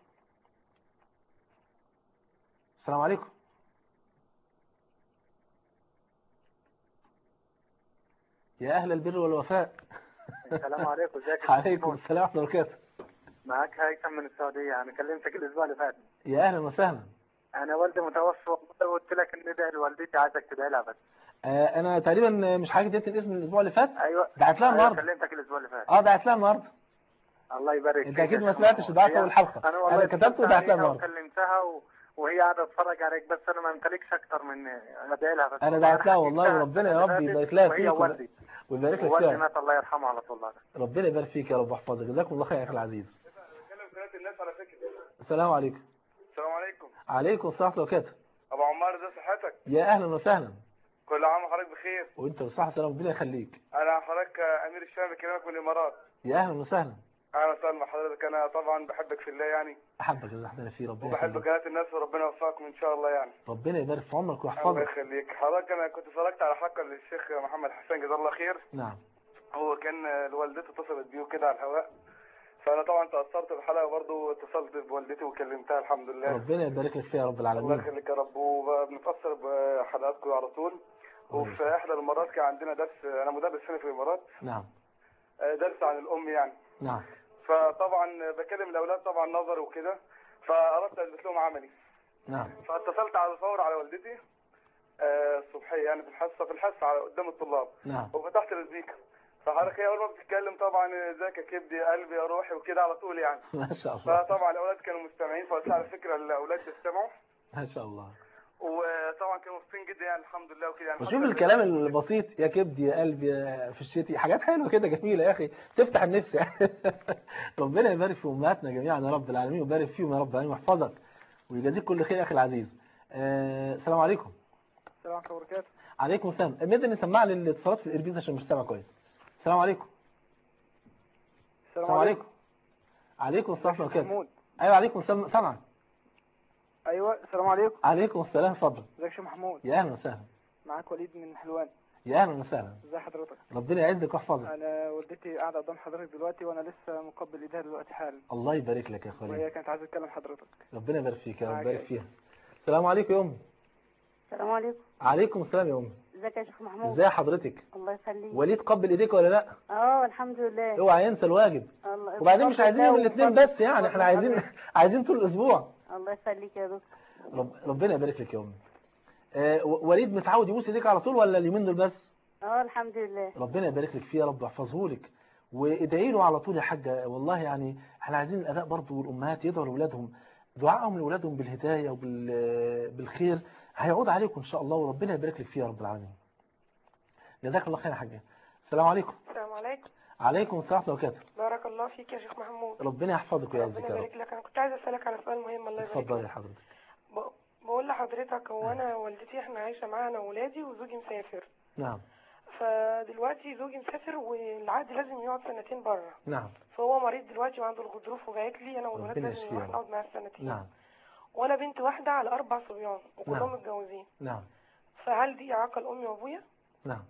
السلام عليكم يا اهل البر والوفاء السلام عليكم ازيك يا عليكم السلام ورحمه الله وبركاته معاك هيثم من السعودية أنا كلمتك الأسبوع اللي فات يا اهلا وسهلا أنا والدي متوفى وقلت لك إن ادعي لوالدتي عايزك تدعي لها بس آه انا تقريبا مش حاجه اديت الاسم الاسبوع اللي فات أيوه دعت لها أيوة النهارده كلمتك الأسبوع اللي فات اه دعت لها النهارده الله يبارك انت فيك اكيد يا ما شيخ سمعتش محمود. دعت هي- اول الحلقه أنا والله انا كتبت اتصلت ودعت لها عليها النهارده وكلمتها و... وهي قاعدة تتفرج عليك بس أنا ما أمتلكش أكتر من أدعي لها بس انا دعت لها والله حكيتها وربنا يا السنة رب اللي يبارك فاتت لها وهي فيك والدي ويبارك لك ووالدي فيها مات الله يرحمه على طول بعد ربنا يبارك فيك يا رب واحفظك جزاكم الله خير يا اخي العزيز السلام عليكم السلام عليكم عليكم السلام ورحمه الله وبركاته ابو عمار ازي صحتك يا اهلا وسهلا كل عام وحضرتك بخير وانت بالصحه والسلامه ربنا يخليك انا حضرتك امير الشام بكلمك من الامارات يا اهلا وسهلا اهلا وسهلا بحضرتك انا طبعا بحبك في الله يعني احبك اللي احنا فيه ربنا وبحب يخليك قناه الناس وربنا يوفقكم ان شاء الله يعني ربنا يبارك في عمرك الله ويحفظك يخليك حضرتك انا كنت اتفرجت على حلقه للشيخ محمد حسين جزاه الله خير نعم هو كان والدته اتصلت بيه كده على الهواء فانا طبعا تاثرت بالحلقه وبرضه اتصلت بوالدتي وكلمتها الحمد لله ربنا يبارك لك فيها يا رب الله العالمين يخليك يا رب وبنتاثر بحلقاتكم على طول وفي احدى المرات كان عندنا درس انا مدرس هنا في الامارات نعم درس عن الام يعني نعم فطبعا بكلم الاولاد طبعا نظر وكده فاردت اثبت لهم عملي نعم فاتصلت على الفور على والدتي آه، الصبحيه يعني في الحصه في الحصه على قدام الطلاب نعم وفتحت السبيكر فحضرتك هي اول ما بتتكلم طبعا ازيك يا كبدي يا قلبي يا روحي وكده على طول يعني ما شاء الله فطبعا الاولاد كانوا مستمعين فقلت لها على فكره الاولاد بيستمعوا ما شاء الله وطبعا كانوا مبسوطين جدا يعني الحمد لله وكده يعني وشوف الحمد لله. الكلام البسيط يا كبدي يا قلبي يا في الشتي حاجات حلوه كده جميله يا اخي تفتح النفس يعني ربنا يبارك في امهاتنا جميعا يا رب العالمين ويبارك فيهم يا رب العالمين ويحفظك ويجازيك كل خير يا اخي العزيز آه، السلام عليكم السلام عليكم وبركاته عليكم السلام مدني سمع لي الاتصالات في الاربيز عشان مش سامع كويس السلام عليكم السلام عليكم عليكم السلام ورحمه الله وبركاته محمود ايوه عليكم السلام سامعك ايوه السلام عليكم عليكم السلام اتفضل ازيك يا شيخ محمود يا اهلا وسهلا معاك وليد من حلوان يا اهلا وسهلا ازي حضرتك ربنا يعزك ويحفظك انا والدتي قاعده قدام حضرتك دلوقتي وانا لسه مقبل ايديها دلوقتي حالا الله يبارك لك يا اخويا وهي كانت عايزه تكلم حضرتك ربنا يبارك فيك يا رب معاك يبارك يا فيها السلام عليكم يا امي السلام عليكم عليكم السلام يا امي ازيك يا شيخ محمود ازاي حضرتك الله يخليك وليد قبل ايديك ولا لا اه الحمد لله اوعى ينسى الواجب الله وبعدين مش عايزين الله يوم الاثنين وفضل- بس يعني احنا وفضل عايزين حضرتك. عايزين طول الاسبوع الله يخليك يا دكتور رب ربنا يبارك لك يا امي آه و- وليد متعود يبوس ايديك على طول ولا اليومين دول بس اه الحمد لله ربنا يبارك لك فيه يا رب ويحفظه لك وادعي له على طول يا حاجه والله يعني احنا عايزين الاباء برضه والامهات يدعوا لاولادهم دعائهم لاولادهم بالهدايه وبالخير هيعود عليكم ان شاء الله وربنا يبارك لك فيه يا رب العالمين جزاك الله خير يا حاجه السلام عليكم السلام عليكم عليكم السلام ورحمه الله وبركاته بارك الله فيك يا شيخ محمود ربنا يحفظك ويعزك ربنا يا رب يبارك لك انا كنت عايزه اسالك على سؤال مهم الله يبارك اتفضل يا لك حضرتك ب- بقول لحضرتك هو انا والدتي احنا عايشه معانا ولادي وزوجي مسافر نعم فدلوقتي زوجي مسافر والعقد لازم يقعد سنتين بره نعم فهو مريض دلوقتي وعنده الغضروف وجايت لي انا والولاد ربنا لازم يشفيه يا نروح رب. نقعد معاه السنتين نعم وانا بنت واحده على اربع صبيان وكلهم نعم. متجوزين نعم فهل دي اعاقه لامي وابويا نعم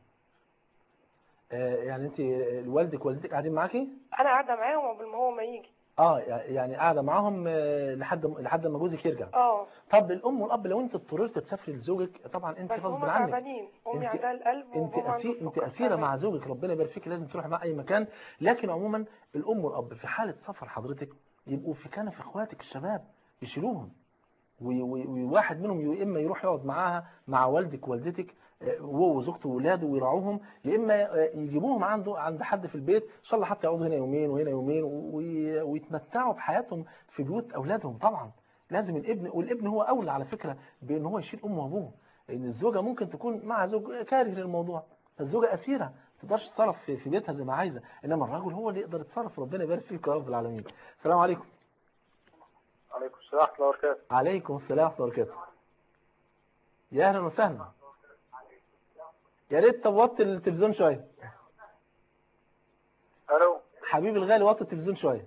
آه يعني انت والدك والدتك قاعدين معاكي انا قاعده معاهم قبل ما هو ما يجي اه يعني قاعده معاهم آه، لحد لحد ما جوزك يرجع اه طب الام والاب لو انت اضطررت تسافري لزوجك طبعا انت بس غصب هما عنك تعبانين امي انت- عندها القلب انت وبابا عنده أسير انت السكر اسيره تعبان. مع زوجك ربنا يبارك فيك لازم تروح مع اي مكان لكن عموما الام والاب في حاله سفر حضرتك يبقوا في كنف اخواتك الشباب يشيلوهم و- و- وواحد منهم يا اما يروح يقعد معاها مع والدك ووالدتك آه، هو وزوجته وولاده ويراعوهم يا اما آه، يجيبوهم عنده عند حد في البيت ان شاء الله حتى يقعدوا هنا يومين وهنا يومين وي- ويتمتعوا بحياتهم في بيوت اولادهم طبعا لازم الابن والابن هو اولى على فكره بان هو يشيل امه وابوه لان الزوجه ممكن تكون مع زوج كاره للموضوع فالزوجه اسيره ما تقدرش تتصرف في في بيتها زي ما عايزه انما الرجل هو اللي يقدر يتصرف ربنا يبارك فيك يا رب العالمين السلام عليكم عليكم السلام ورحمة الله وبركاته عليكم السلام ورحمه الله وبركاته يا اهلا وسهلا يا ريت توطي التلفزيون شويه الو حبيبي الغالي وطي التلفزيون شويه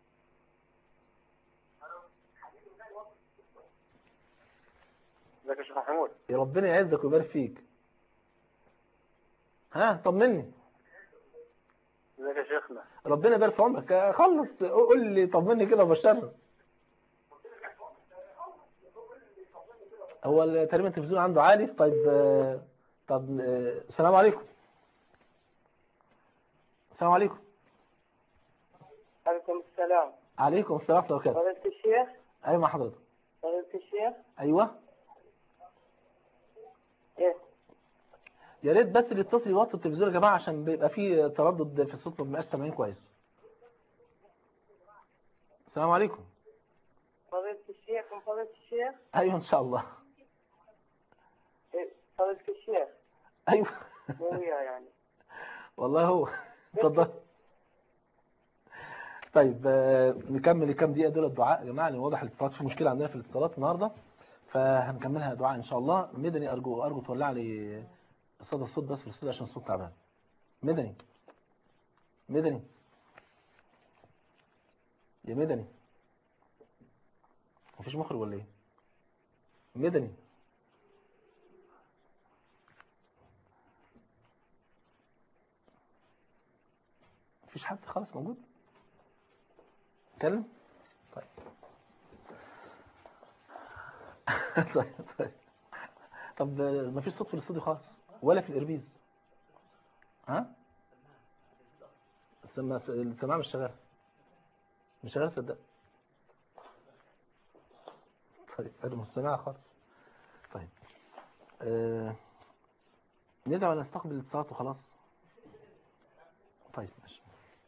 ازيك يا شيخ محمود يا ربنا يعزك ويبارك فيك ها طمني ازيك يا شيخنا ربنا يبارك في عمرك آه، خلص قول لي طمني كده وبشرنا هو ال- تقريبا التلفزيون عنده عالي طيب آه، طب آه، السلام عليكم السلام عليكم عليكم السلام عليكم السلام ورحمه الله وبركاته فضيلة الشيخ ايوه مع حضرتك فضيلة الشيخ ايوه إيه يا ريت بس اللي يتصل يوطي التلفزيون يا جماعه عشان بيبقى فيه تردد في الصوت ما بنبقاش سامعين كويس السلام عليكم فضيلة الشيخ من فضيلة الشيخ ايوه ان شاء الله إيه فضيلة الشيخ ايوه مو وياه يعني والله هو اتفضل طيب آه، نكمل الكام دقيقه دول الدعاء يا جماعه لان واضح الاتصالات في مشكله عندنا في الاتصالات النهارده فهنكملها دعاء ان شاء الله مدني ارجو ارجو تولع لي صدى الصوت بس في الاستوديو عشان الصوت تعبان مدني مدني يا مدني مفيش مخرج ولا ايه مدني مفيش حد خالص موجود اتكلم طيب طيب طيب طب مفيش صوت في الاستوديو خالص ولا في الاربيز ها السماعة السماعة مش شغالة مش شغالة صدق طيب ادي مش سامعها خالص طيب آه... ندعو نستقبل الاتصالات وخلاص طيب ماشي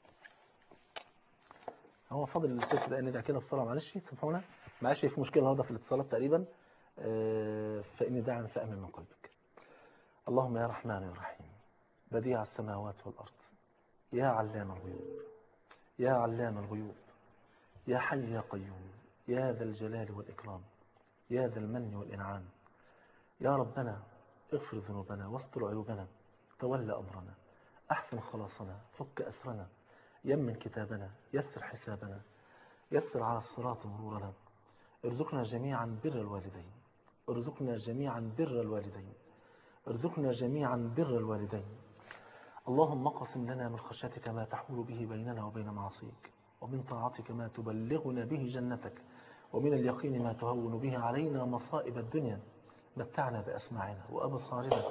هو فاضل الست دقايق ندعي كده بسرعة معلش سامحونا معلش في مشكلة النهارده في الاتصالات تقريبا آه، فإني داعا فأمن من قلبك اللهم يا رحمن يا رحيم بديع السماوات والأرض يا علام الغيوب يا علام الغيوب يا حي يا قيوم يا ذا الجلال والإكرام يا ذا المن والإنعام يا ربنا اغفر ذنوبنا واستر عيوبنا تولى أمرنا أحسن خلاصنا فك أسرنا يمن كتابنا يسر حسابنا يسر على الصراط مرورنا ارزقنا جميعا بر الوالدين ارزقنا جميعا بر الوالدين ارزقنا جميعا بر الوالدين اللهم اقسم لنا من خشيتك ما تحول به بيننا وبين معصيك ومن طاعتك ما تبلغنا به جنتك ومن اليقين ما تهون به علينا مصائب الدنيا متعنا بأسماعنا وأبصارنا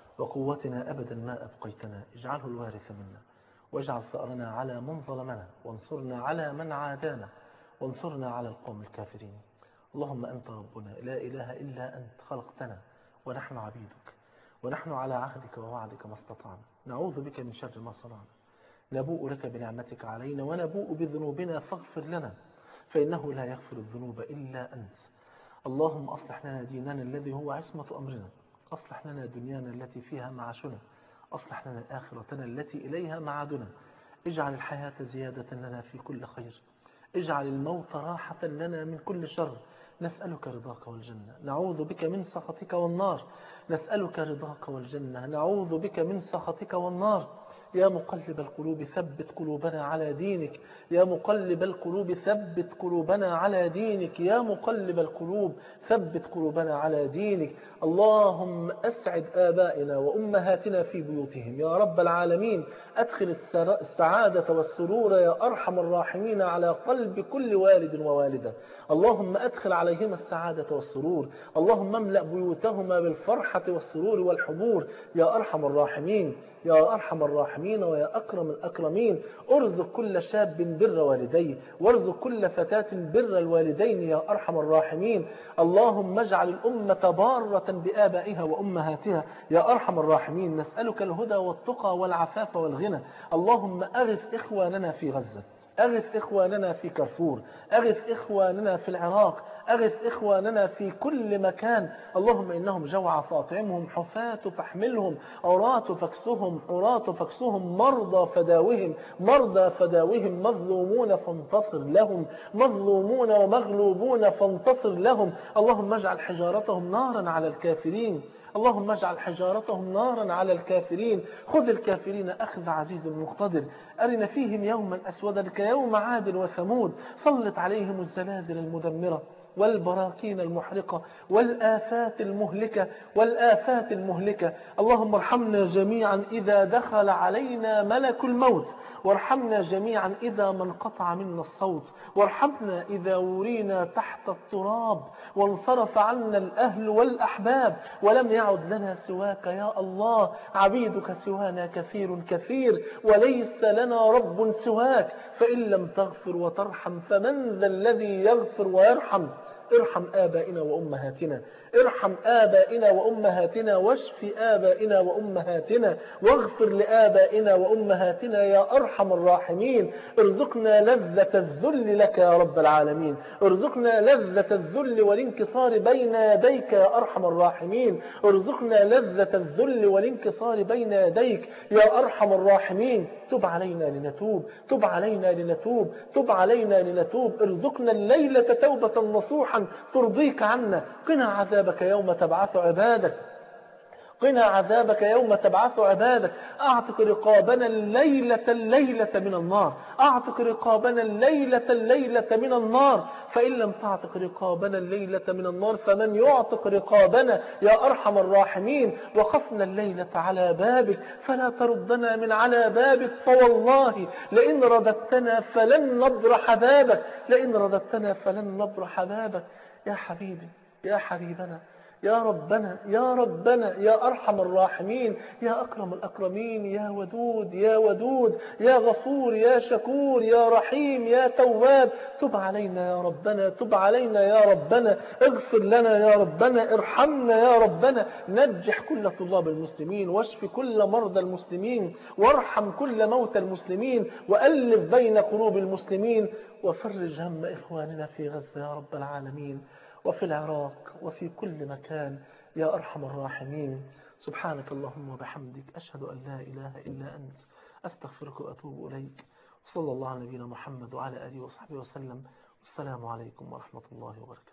وقوتنا أبدا ما أبقيتنا اجعله الوارث منا واجعل ثأرنا على من ظلمنا وانصرنا على من عادانا وانصرنا على القوم الكافرين اللهم أنت ربنا لا إله إلا أنت خلقتنا ونحن عبيدك ونحن على عهدك ووعدك ما استطعنا نعوذ بك من شر ما صنعنا نبوء لك بنعمتك علينا ونبوء بذنوبنا فاغفر لنا فإنه لا يغفر الذنوب إلا أنت اللهم أصلح لنا ديننا الذي هو عصمة أمرنا أصلح لنا دنيانا التي فيها معاشنا أصلح لنا آخرتنا التي إليها معادنا اجعل الحياة زيادة لنا في كل خير اجعل الموت راحة لنا من كل شر نسألك رضاك والجنة نعوذ بك من سخطك والنار نسألك رضاك والجنة نعوذ بك من سخطك والنار يا مقلب القلوب ثبت قلوبنا على دينك يا مقلب القلوب ثبت قلوبنا على دينك يا مقلب القلوب ثبت قلوبنا على دينك اللهم أسعد آبائنا وأمهاتنا في بيوتهم يا رب العالمين أدخل السعادة والسرور يا أرحم الراحمين على قلب كل والد ووالدة اللهم أدخل عليهما السعادة والسرور اللهم املأ بيوتهما بالفرحة والسرور والحبور يا أرحم الراحمين يا أرحم الراحمين ويا أكرم الأكرمين ارزق كل شاب بر والديه وارزق كل فتاة بر الوالدين يا أرحم الراحمين اللهم اجعل الأمة بارة بآبائها وأمهاتها يا أرحم الراحمين نسألك الهدى والتقى والعفاف والغنى اللهم أغث إخواننا في غزة أغث إخواننا في كرفور أغث إخواننا في العراق أغث إخواننا في كل مكان اللهم إنهم جوع فاطعمهم حفاة فاحملهم عراة فاكسهم عراة فاكسهم مرضى فداوهم مرضى فداوهم مظلومون فانتصر لهم مظلومون ومغلوبون فانتصر لهم اللهم اجعل حجارتهم نارا على الكافرين اللهم اجعل حجارتهم نارا على الكافرين خذ الكافرين أخذ عزيز مقتدر أرنا فيهم يوما أسودا كيوم عاد وثمود سلط عليهم الزلازل المدمرة والبراكين المحرقة والآفات المهلكة والآفات المهلكة اللهم ارحمنا جميعا إذا دخل علينا ملك الموت وارحمنا جميعا إذا ما انقطع منا الصوت وارحمنا إذا ورينا تحت التراب وانصرف عنا الأهل والأحباب ولم يعد لنا سواك يا الله عبيدك سوانا كثير كثير وليس لنا رب سواك فإن لم تغفر وترحم فمن ذا الذي يغفر ويرحم ارحم آبائنا وأمهاتنا ارحم آبائنا وأمهاتنا واشف آبائنا وأمهاتنا واغفر لآبائنا وأمهاتنا يا أرحم الراحمين ارزقنا لذة الذل لك يا رب العالمين ارزقنا لذة الذل والانكسار بين يديك يا أرحم الراحمين ارزقنا لذة الذل والانكسار بين يديك يا أرحم الراحمين تب علينا لنتوب تب علينا لنتوب تب علينا لنتوب ارزقنا الليلة توبة نصوحا ترضيك عنا قنا عذابك يوم تبعث عبادك قنا عذابك يوم تبعث عبادك أعتق رقابنا الليلة الليلة من النار أعتق رقابنا الليلة الليلة من النار فإن لم تعتق رقابنا الليلة من النار فمن يعتق رقابنا يا أرحم الراحمين وقفنا الليلة على بابك فلا تردنا من على بابك فوالله لئن رددتنا فلن نبرح بابك لئن رددتنا فلن نبرح بابك يا حبيبي يا حبيبنا يا ربنا يا ربنا يا أرحم الراحمين يا أكرم الأكرمين يا ودود يا ودود يا غفور يا شكور يا رحيم يا تواب تب علينا يا ربنا تب علينا يا ربنا اغفر لنا يا ربنا ارحمنا يا ربنا نجح كل طلاب المسلمين واشف كل مرضى المسلمين وارحم كل موتى المسلمين وألف بين قلوب المسلمين وفرج هم إخواننا في غزة يا رب العالمين وفي العراق وفي كل مكان يا أرحم الراحمين سبحانك اللهم وبحمدك أشهد أن لا إله إلا أنت أستغفرك وأتوب إليك وصلى الله على نبينا محمد وعلى آله وصحبه وسلم والسلام عليكم ورحمة الله وبركاته